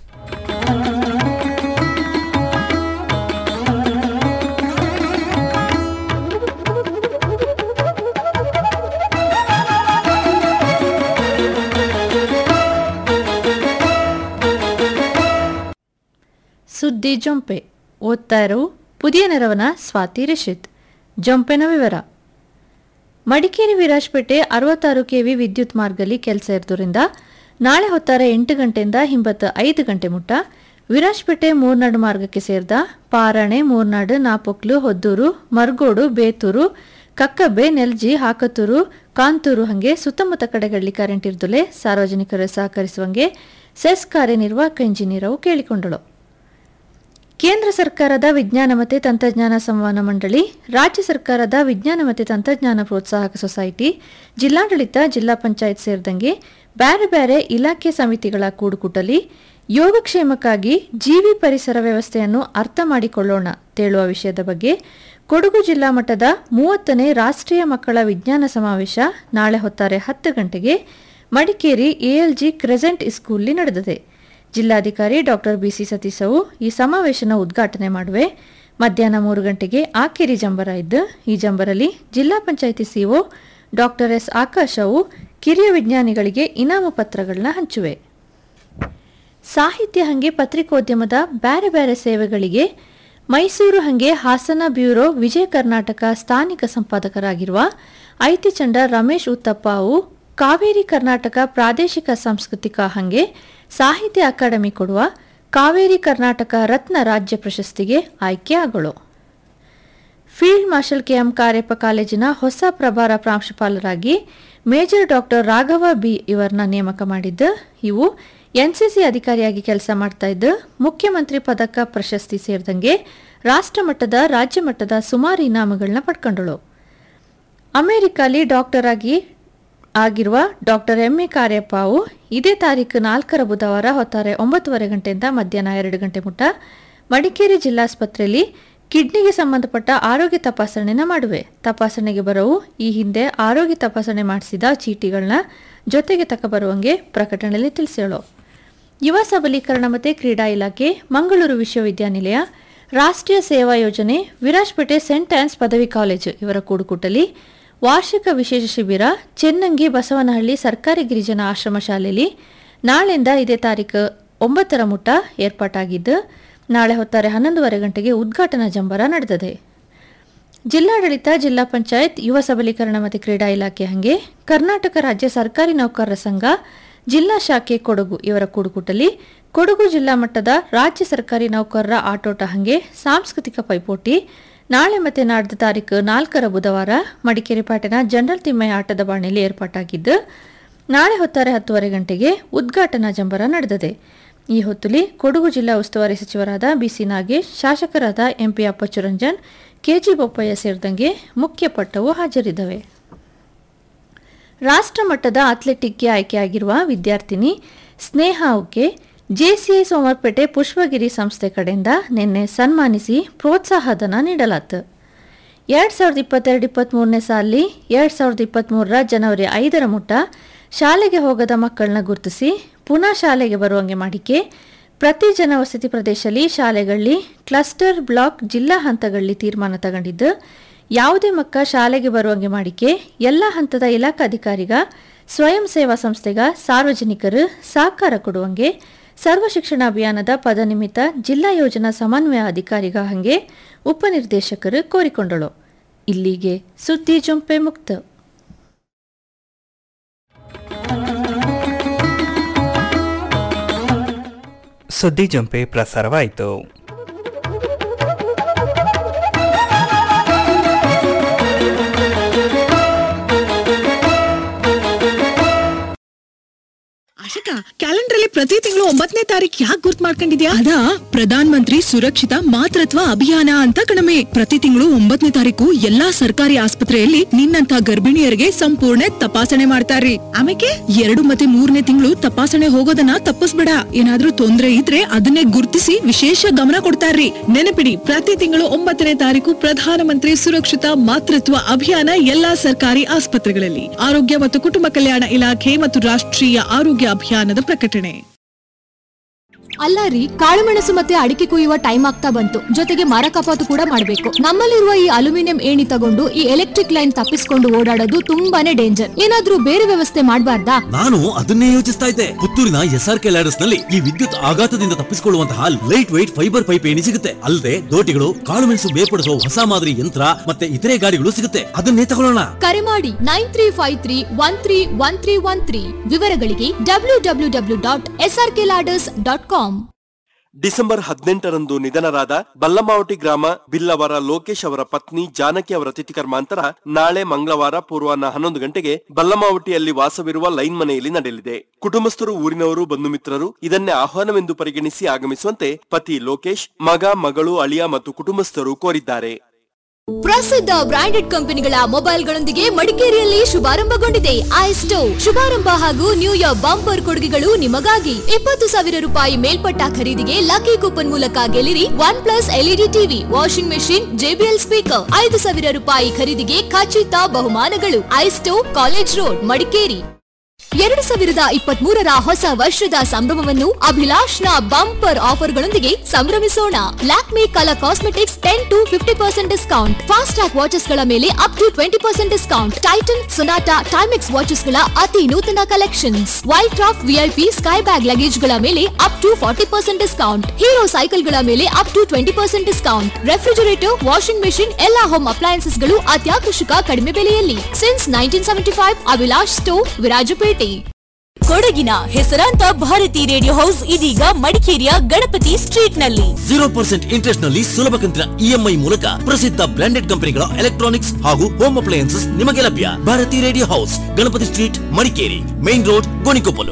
ಸುದ್ದಿ ಜೊಂಪೆ ಓದ್ತಾ ಇರೋ ಪುದಿಯ ನೆರವನ ಸ್ವಾತಿ ರಿಷಿತ್ ಜೊಂಪೆನ ವಿವರ ಮಡಿಕೇರಿ ವಿರಾಜ್ಪೇಟೆ ಅರವತ್ತಾರು ಕೆವಿ ವಿದ್ಯುತ್ ಮಾರ್ಗದಲ್ಲಿ ಕೆಲಸ ಇರೋದ್ರಿಂದ ನಾಳೆ ಹೊತ್ತಾರೆ ಎಂಟು ಗಂಟೆಯಿಂದ ಹಿಂಬತ್ತು ಐದು ಗಂಟೆ ಮುಟ್ಟ ವಿರಾಜ್ಪೇಟೆ ಮೂರ್ನಾಡು ಮಾರ್ಗಕ್ಕೆ ಸೇರಿದ ಪಾರಾಣೆ ಮೂರ್ನಾಡು ನಾಪೊಕ್ಲು ಹೊದ್ದೂರು ಮರ್ಗೋಡು ಬೇತೂರು ಕಕ್ಕಬ್ಬೆ ನೆಲ್ಜಿ ಹಾಕತೂರು ಕಾಂತೂರು ಹಂಗೆ ಸುತ್ತಮುತ್ತ ಕಡೆಗಳಲ್ಲಿ ಕರೆಂಟ್ ಇರ್ದುಲೆ ಸಾರ್ವಜನಿಕರು ಸಹಕರಿಸುವಂಗೆ ಸೆಸ್ ಕಾರ್ಯನಿರ್ವಾಹಕ ಇಂಜಿನಿಯರವು ಕೇಳಿಕೊಂಡಳು ಕೇಂದ್ರ ಸರ್ಕಾರದ ವಿಜ್ಞಾನ ಮತ್ತು ತಂತ್ರಜ್ಞಾನ ಸಂವಹನ ಮಂಡಳಿ ರಾಜ್ಯ ಸರ್ಕಾರದ ವಿಜ್ಞಾನ ಮತ್ತು ತಂತ್ರಜ್ಞಾನ ಪ್ರೋತ್ಸಾಹಕ ಸೊಸೈಟಿ ಜಿಲ್ಲಾಡಳಿತ ಜಿಲ್ಲಾ ಪಂಚಾಯತ್ ಸೇರಿದಂಗೆ ಬೇರೆ ಬೇರೆ ಇಲಾಖೆ ಸಮಿತಿಗಳ ಕೂಡುಕೂಟಲಿ ಯೋಗಕ್ಷೇಮಕ್ಕಾಗಿ ಜೀವಿ ಪರಿಸರ ವ್ಯವಸ್ಥೆಯನ್ನು ಅರ್ಥ ಮಾಡಿಕೊಳ್ಳೋಣ ತೇಳುವ ವಿಷಯದ ಬಗ್ಗೆ ಕೊಡಗು ಜಿಲ್ಲಾ ಮಟ್ಟದ ಮೂವತ್ತನೇ ರಾಷ್ಟ್ರೀಯ ಮಕ್ಕಳ ವಿಜ್ಞಾನ ಸಮಾವೇಶ ನಾಳೆ ಹೊತ್ತಾರೆ ಹತ್ತು ಗಂಟೆಗೆ ಮಡಿಕೇರಿ ಎಎಲ್ಜಿ ಕ್ರೆಸೆಂಟ್ ಸ್ಕೂಲ್ನಲ್ಲಿ ನಡೆದಿದೆ ಜಿಲ್ಲಾಧಿಕಾರಿ ಡಾಕ್ಟರ್ ಬಿಸಿ ಸತೀಶವು ಈ ಸಮಾವೇಶನ ಉದ್ಘಾಟನೆ ಮಾಡುವೆ ಮಧ್ಯಾಹ್ನ ಮೂರು ಗಂಟೆಗೆ ಆಕೇರಿ ಜಂಬರ ಇದ್ದು ಈ ಜಂಬರಲ್ಲಿ ಜಿಲ್ಲಾ ಪಂಚಾಯಿತಿ ಸಿಒ ಡಾಕ್ಟರ್ ಎಸ್ ಆಕಾಶವು ಕಿರಿಯ ವಿಜ್ಞಾನಿಗಳಿಗೆ ಇನಾಮು ಪತ್ರಗಳನ್ನ ಹಂಚುವೆ ಸಾಹಿತ್ಯ ಹಂಗೆ ಪತ್ರಿಕೋದ್ಯಮದ ಬೇರೆ ಬೇರೆ ಸೇವೆಗಳಿಗೆ ಮೈಸೂರು ಹಂಗೆ ಹಾಸನ ಬ್ಯೂರೋ ವಿಜಯ ಕರ್ನಾಟಕ ಸ್ಥಾನಿಕ ಸಂಪಾದಕರಾಗಿರುವ ಐತಿಚಂಡ ರಮೇಶ್ ಉತ್ತಪ್ಪ ಅವು ಕಾವೇರಿ ಕರ್ನಾಟಕ ಪ್ರಾದೇಶಿಕ ಸಾಂಸ್ಕೃತಿಕ ಹಂಗೆ ಸಾಹಿತ್ಯ ಅಕಾಡೆಮಿ ಕೊಡುವ ಕಾವೇರಿ ಕರ್ನಾಟಕ ರತ್ನ ರಾಜ್ಯ ಪ್ರಶಸ್ತಿಗೆ ಆಯ್ಕೆಯಾಗಳು ಫೀಲ್ಡ್ ಮಾರ್ಷಲ್ ಕೆಎಂ ಕಾರ್ಯಪ್ಪ ಕಾಲೇಜಿನ ಹೊಸ ಪ್ರಭಾರ ಪ್ರಾಂಶುಪಾಲರಾಗಿ ಮೇಜರ್ ಡಾಕ್ಟರ್ ರಾಘವ ಬಿ ಇವರನ್ನ ನೇಮಕ ಮಾಡಿದ್ದು ಇವು ಎನ್ಸಿಸಿ ಅಧಿಕಾರಿಯಾಗಿ ಕೆಲಸ ಮಾಡ್ತಾ ಇದ್ದು ಮುಖ್ಯಮಂತ್ರಿ ಪದಕ ಪ್ರಶಸ್ತಿ ಸೇರಿದಂಗೆ ರಾಷ್ಟ್ರ ಮಟ್ಟದ ರಾಜ್ಯ ಮಟ್ಟದ ಸುಮಾರು ಇನಾಮಗಳನ್ನ ಪಡ್ಕೊಂಡಳು ಅಮೆರಿಕಲ್ಲಿ ಡಾಕ್ಟರ್ ಆಗಿ ಆಗಿರುವ ಡಾಕ್ಟರ್ ಎಂ ಎ ಕಾರ್ಯಪ್ಪವು ಇದೇ ತಾರೀಕು ನಾಲ್ಕರ ಬುಧವಾರ ಹೊತ್ತಾರೆ ಒಂಬತ್ತುವರೆ ಗಂಟೆಯಿಂದ ಮಧ್ಯಾಹ್ನ ಎರಡು ಗಂಟೆ ಮುಟ್ಟ ಮಡಿಕೇರಿ ಜಿಲ್ಲಾಸ್ಪತ್ರೆಯಲ್ಲಿ ಕಿಡ್ನಿಗೆ ಸಂಬಂಧಪಟ್ಟ ಆರೋಗ್ಯ ತಪಾಸಣೆನ ಮಾಡುವೆ ತಪಾಸಣೆಗೆ ಬರೋವು ಈ ಹಿಂದೆ ಆರೋಗ್ಯ ತಪಾಸಣೆ ಮಾಡಿಸಿದ ಚೀಟಿಗಳನ್ನ ಜೊತೆಗೆ ತಕಬರುವಂಗೆ ಪ್ರಕಟಣೆಯಲ್ಲಿ ತಿಳಿಸೇಳೋ ಯುವ ಸಬಲೀಕರಣ ಮತ್ತು ಕ್ರೀಡಾ ಇಲಾಖೆ ಮಂಗಳೂರು ವಿಶ್ವವಿದ್ಯಾನಿಲಯ ರಾಷ್ಟ್ರೀಯ ಸೇವಾ ಯೋಜನೆ ವಿರಾಜ್ಪೇಟೆ ಸೆಂಟ್ ಆನ್ಸ್ ಪದವಿ ಕಾಲೇಜು ಇವರ ಕೂಡುಕೂಟಲಿ ವಾರ್ಷಿಕ ವಿಶೇಷ ಶಿಬಿರ ಚೆನ್ನಂಗಿ ಬಸವನಹಳ್ಳಿ ಸರ್ಕಾರಿ ಗಿರಿಜನ ಆಶ್ರಮ ಶಾಲೆಯಲ್ಲಿ ನಾಳೆಯಿಂದ ಇದೇ ತಾರೀಕು ಒಂಬತ್ತರ ಮುಟ್ಟ ಏರ್ಪಾಟಾಗಿದ್ದು ನಾಳೆ ಹೊತ್ತಾರೆ ಹನ್ನೊಂದುವರೆ ಗಂಟೆಗೆ ಉದ್ಘಾಟನಾ ಜಂಬರ ನಡೆದಿದೆ ಜಿಲ್ಲಾಡಳಿತ ಜಿಲ್ಲಾ ಪಂಚಾಯತ್ ಯುವ ಸಬಲೀಕರಣ ಮತ್ತು ಕ್ರೀಡಾ ಇಲಾಖೆ ಹಂಗೆ ಕರ್ನಾಟಕ ರಾಜ್ಯ ಸರ್ಕಾರಿ ನೌಕರರ ಸಂಘ ಜಿಲ್ಲಾ ಶಾಖೆ ಕೊಡಗು ಇವರ ಕೂಡುಕೂಟಲಿ ಕೊಡಗು ಜಿಲ್ಲಾ ಮಟ್ಟದ ರಾಜ್ಯ ಸರ್ಕಾರಿ ನೌಕರರ ಆಟೋಟ ಹಂಗೆ ಸಾಂಸ್ಕೃತಿಕ ಪೈಪೋಟಿ ನಾಳೆ ಮತ್ತೆ ನಾಡ್ದು ತಾರೀಕು ನಾಲ್ಕರ ಬುಧವಾರ ಮಡಿಕೇರಿ ಪಾಟಿನ ಜನರಲ್ ತಿಮ್ಮಯ್ಯ ಆಟದ ಬಾಣಿಯಲ್ಲಿ ಏರ್ಪಾಟಾಗಿದ್ದು ನಾಳೆ ಹೊತ್ತಾರೆ ಹತ್ತುವರೆ ಗಂಟೆಗೆ ಉದ್ಘಾಟನಾ ಜಂಬರ ನಡೆದಿದೆ ಈ ಹೊತ್ತುಲಿ ಕೊಡಗು ಜಿಲ್ಲಾ ಉಸ್ತುವಾರಿ ಸಚಿವರಾದ ಬಿಸಿ ನಾಗೇಶ್ ಶಾಸಕರಾದ ಎಂಪಿ ಅಪ್ಪಚ್ಚುರಂಜನ್ ಕೆಜಿ ಬೊಪ್ಪಯ್ಯ ಸೇರಿದಂಗೆ ಮುಖ್ಯ ಪಟ್ಟವು ಹಾಜರಿದ್ದವೆ ರಾಷ್ಟ್ರ ಮಟ್ಟದ ಅಥ್ಲೆಟಿಕ್ಗೆ ಆಯ್ಕೆಯಾಗಿರುವ ವಿದ್ಯಾರ್ಥಿನಿ ಸ್ನೇಹ ಉಕ್ಕೆ ಜೆಸಿಐ ಸೋಮರ್ಪೇಟೆ ಪುಷ್ಪಗಿರಿ ಸಂಸ್ಥೆ ಕಡೆಯಿಂದ ನಿನ್ನೆ ಸನ್ಮಾನಿಸಿ ಪ್ರೋತ್ಸಾಹಧನ ನೀಡಲಾತು ಎರಡು ಸಾವಿರದ ಇಪ್ಪತ್ತೆರಡು ಇಪ್ಪತ್ತ್ಮೂರನೇ ಸಾಲಿ ಎರಡು ಸಾವಿರದ ಇಪ್ಪತ್ತ್ಮೂರರ ಜನವರಿ ಐದರ ಮುಟ್ಟ ಶಾಲೆಗೆ ಹೋಗದ ಮಕ್ಕಳನ್ನ ಗುರುತಿಸಿ ಪುನಃ ಶಾಲೆಗೆ ಬರುವಂಗೆ ಮಾಡಿಕೆ ಪ್ರತಿ ಜನವಸತಿ ಪ್ರದೇಶದಲ್ಲಿ ಶಾಲೆಗಳಲ್ಲಿ ಕ್ಲಸ್ಟರ್ ಬ್ಲಾಕ್ ಜಿಲ್ಲಾ ಹಂತಗಳಲ್ಲಿ ತೀರ್ಮಾನ ತಗೊಂಡಿದ್ದು ಯಾವುದೇ ಮಕ್ಕ ಶಾಲೆಗೆ ಬರುವಂಗೆ ಮಾಡಿಕೆ ಎಲ್ಲ ಹಂತದ ಇಲಾಖಾಧಿಕಾರಿಗ ಸ್ವಯಂ ಸೇವಾ ಸಂಸ್ಥೆಗ ಸಾರ್ವಜನಿಕರು ಸಹಕಾರ ಕೊಡುವಂಗೆ ಸರ್ವ ಶಿಕ್ಷಣ ಅಭಿಯಾನದ ಪದನಿಮಿತ್ತ ಜಿಲ್ಲಾ ಯೋಜನಾ ಸಮನ್ವಯ ಅಧಿಕಾರಿಗ ಹಂಗೆ ಉಪನಿರ್ದೇಶಕರು ಕೋರಿಕೊಂಡಳು ಇಲ್ಲಿಗೆ ಸುದ್ದಿ ಜೊಂಪೆ ಮುಕ್ತ ಸುದ್ದಿ ಜಂಪೆ ಪ್ರಸಾರವಾಯಿತು ಆಶಿಕಾ ಕ್ಯಾಲೆಂಡರ್ ಅಲ್ಲಿ ಪ್ರತಿ ತಿಂಗಳು ಒಂಬತ್ತನೇ ತಾರೀಕು ಯಾಕೆ ಗುರ್ತ್ ಮಾಡ್ಕೊಂಡಿದ್ಯಾ ಅದಾ ಪ್ರಧಾನ ಮಂತ್ರಿ ಸುರಕ್ಷಿತ ಮಾತೃತ್ವ ಅಭಿಯಾನ ಅಂತ ಕಣಮೆ ಪ್ರತಿ ತಿಂಗಳು ಒಂಬತ್ತನೇ ತಾರೀಕು ಎಲ್ಲಾ ಸರ್ಕಾರಿ ಆಸ್ಪತ್ರೆಯಲ್ಲಿ ನಿನ್ನಂತ ಗರ್ಭಿಣಿಯರಿಗೆ ಸಂಪೂರ್ಣ ತಪಾಸಣೆ ಮಾಡ್ತಾರ್ರಿ ಆಮೇಲೆ ಎರಡು ಮತ್ತೆ ಮೂರನೇ ತಿಂಗಳು ತಪಾಸಣೆ ಹೋಗೋದನ್ನ ತಪ್ಪಿಸ್ಬೇಡ ಏನಾದ್ರೂ ತೊಂದ್ರೆ ಇದ್ರೆ ಅದನ್ನೇ ಗುರ್ತಿಸಿ ವಿಶೇಷ ಗಮನ ಕೊಡ್ತಾರ್ರಿ ನೆನಪಿಡಿ ಪ್ರತಿ ತಿಂಗಳು ಒಂಬತ್ತನೇ ತಾರೀಕು ಪ್ರಧಾನ ಮಂತ್ರಿ ಸುರಕ್ಷಿತ ಮಾತೃತ್ವ ಅಭಿಯಾನ ಎಲ್ಲಾ ಸರ್ಕಾರಿ ಆಸ್ಪತ್ರೆಗಳಲ್ಲಿ ಆರೋಗ್ಯ ಮತ್ತು ಕುಟುಂಬ ಕಲ್ಯಾಣ ಇಲಾಖೆ ಮತ್ತು ರಾಷ್ಟ್ರೀಯ ಆರೋಗ್ಯ ಅಭಿಯಾನದ ಪ್ರಕಟಣೆ ಅಲ್ಲ ರೀ ಕಾಳುಮೆಣಸು ಮತ್ತೆ ಅಡಿಕೆ ಕುಯ್ಯುವ ಟೈಮ್ ಆಗ್ತಾ ಬಂತು ಜೊತೆಗೆ ಮರ ಕಪಾತು ಕೂಡ ಮಾಡ್ಬೇಕು ನಮ್ಮಲ್ಲಿರುವ ಈ ಅಲ್ಯೂಮಿನಿಯಂ ಏಣಿ ತಗೊಂಡು ಈ ಎಲೆಕ್ಟ್ರಿಕ್ ಲೈನ್ ತಪ್ಪಿಸ್ಕೊಂಡು ಓಡಾಡೋದು ತುಂಬಾನೇ ಡೇಂಜರ್ ಏನಾದ್ರೂ ಬೇರೆ ವ್ಯವಸ್ಥೆ ಮಾಡಬಾರ್ದಾ ನಾನು ಅದನ್ನೇ ಯೋಚಿಸ್ತಾ ಇದ್ದೆ ಪುತ್ತೂರಿನ ಎಸ್ ಆರ್ ಕೆ ಲ್ಯಾಡರ್ಸ್ ನಲ್ಲಿ ಈ ವಿದ್ಯುತ್ ಆಘಾತದಿಂದ ತಪ್ಪಿಸಿಕೊಳ್ಳುವಂತಹ ಲೈಟ್ ವೈಟ್ ಫೈಬರ್ ಪೈಪ್ ಏಣಿ ಸಿಗುತ್ತೆ ಅಲ್ಲದೆ ದೋಟಿಗಳು ಕಾಳುಮೆಣಸು ಬೇರ್ಪಡಿಸುವ ಹೊಸ ಮಾದರಿ ಯಂತ್ರ ಮತ್ತೆ ಇತರೆ ಗಾಡಿಗಳು ಸಿಗುತ್ತೆ ಅದನ್ನೇ ತಗೊಳ್ಳೋಣ ಕರೆ ಮಾಡಿ nine three five three one three one three one three ವಿವರಗಳಿಗೆ W W W dot S R K ladders dot com December ಹದಿನೆಂಟರಂದು ನಿಧನರಾದ ಬಲ್ಲಮಾವಟಿ ಗ್ರಾಮ ಬಿಲ್ಲವರ ಲೋಕೇಶ್ ಅವರ ಪತ್ನಿ ಜಾನಕಿ ಅವರ ತಿಥಿ ಕರ್ಮಾಂತರ ನಾಳೆ ಮಂಗಳವಾರ ಪೂರ್ವಾಹ್ನ ಹನ್ನೊಂದು ಗಂಟೆಗೆ ಬಲ್ಲಮಾವಟಿಯಲ್ಲಿ ವಾಸವಿರುವ ಲೈನ್ ಮನೆಯಲ್ಲಿ ನಡೆಯಲಿದೆ ಕುಟುಂಬಸ್ಥರು ಊರಿನವರು ಬಂಧು ಮಿತ್ರರು ಇದನ್ನೇ ಆಹ್ವಾನವೆಂದು ಪರಿಗಣಿಸಿ ಆಗಮಿಸುವಂತೆ ಪತಿ ಲೋಕೇಶ್ ಮಗ ಮಗಳು ಅಳಿಯ ಮತ್ತು ಕುಟುಂಬಸ್ಥರು ಕೋರಿದ್ದಾರೆ ಪ್ರಸಿದ್ಧ ಬ್ರಾಂಡೆಡ್ ಕಂಪನಿಗಳ ಮೊಬೈಲ್ಗಳೊಂದಿಗೆ ಮಡಿಕೇರಿಯಲ್ಲಿ ಶುಭಾರಂಭಗೊಂಡಿದೆ ಐಸ್ಟೋ ಶುಭಾರಂಭ ಹಾಗೂ ನ್ಯೂ ಇಯರ್ ಬಂಪರ್ ಕೊಡುಗೆಗಳು ನಿಮಗಾಗಿ ಇಪ್ಪತ್ತು ಸಾವಿರ ರೂಪಾಯಿ ಮೇಲ್ಪಟ್ಟ ಖರೀದಿಗೆ ಲಕ್ಕಿ ಕೂಪನ್ ಮೂಲಕ ಗೆಲ್ಲಿರಿ OnePlus LED TV washing machine JBL speaker ಐದು ಸಾವಿರ ರೂಪಾಯಿ ಖರೀದಿಗೆ ಖಚಿತ ಬಹುಮಾನಗಳು ಐಸ್ಟೋ ಕಾಲೇಜ್ ರೋಡ್ ಮಡಿಕೇರಿ ಎರಡು ಸಾವಿರದ ಇಪ್ಪತ್ತ್ ಮೂರರ ಹೊಸ ವರ್ಷದ ಸಂಭ್ರಮವನ್ನು ಅಭಿಲಾಷ್ನ ಬಂಪರ್ ಆಫರ್ಗಳೊಂದಿಗೆ ಸಂಭ್ರಮಿಸೋಣ Lakme colour cosmetics ten to fifty percent discount Fastrack watches ಗಳ ಮೇಲೆ up to twenty percent discount Titan Sonata Timex watches ಗಳ ಅತಿ ನೂತನ collections Wildcraft VIP sky bag luggage ಗಳ ಮೇಲೆ up to forty percent discount Hero cycle ಗಳ ಮೇಲೆ up to twenty percent discount refrigerator washing machine ಎಲ್ಲಾ home appliances ಗಳು ಅತ್ಯಾಕರ್ಷಕ ಕಡಿಮೆ ಬೆಲೆಯಲ್ಲಿ since nineteen seventy five Abhilash store Virajpet ಕೊಡಗಿನ ಹೆಸರಾಂತ ಭಾರತಿ ರೇಡಿಯೋ ಹೌಸ್ ಇದೀಗ ಮಡಿಕೇರಿಯ ಗಣಪತಿ ಸ್ಟ್ರೀಟ್ ನಲ್ಲಿ ಜೀರೋ ಪರ್ಸೆಂಟ್ ಇಂಟ್ರೆಸ್ಟ್ ನಲ್ಲಿ ಸುಲಭ ಕಂತಿನ ಇಎಂಐ ಮೂಲಕ ಪ್ರಸಿದ್ಧ ಬ್ರಾಂಡೆಡ್ ಕಂಪನಿಗಳ ಎಲೆಕ್ಟ್ರಾನಿಕ್ಸ್ ಹಾಗೂ ಹೋಮ್ ಅಪ್ಲಯನ್ಸಸ್ ನಿಮಗೆ ಲಭ್ಯ Bharati radio house Ganapati street Madikeri main road Gonikoppal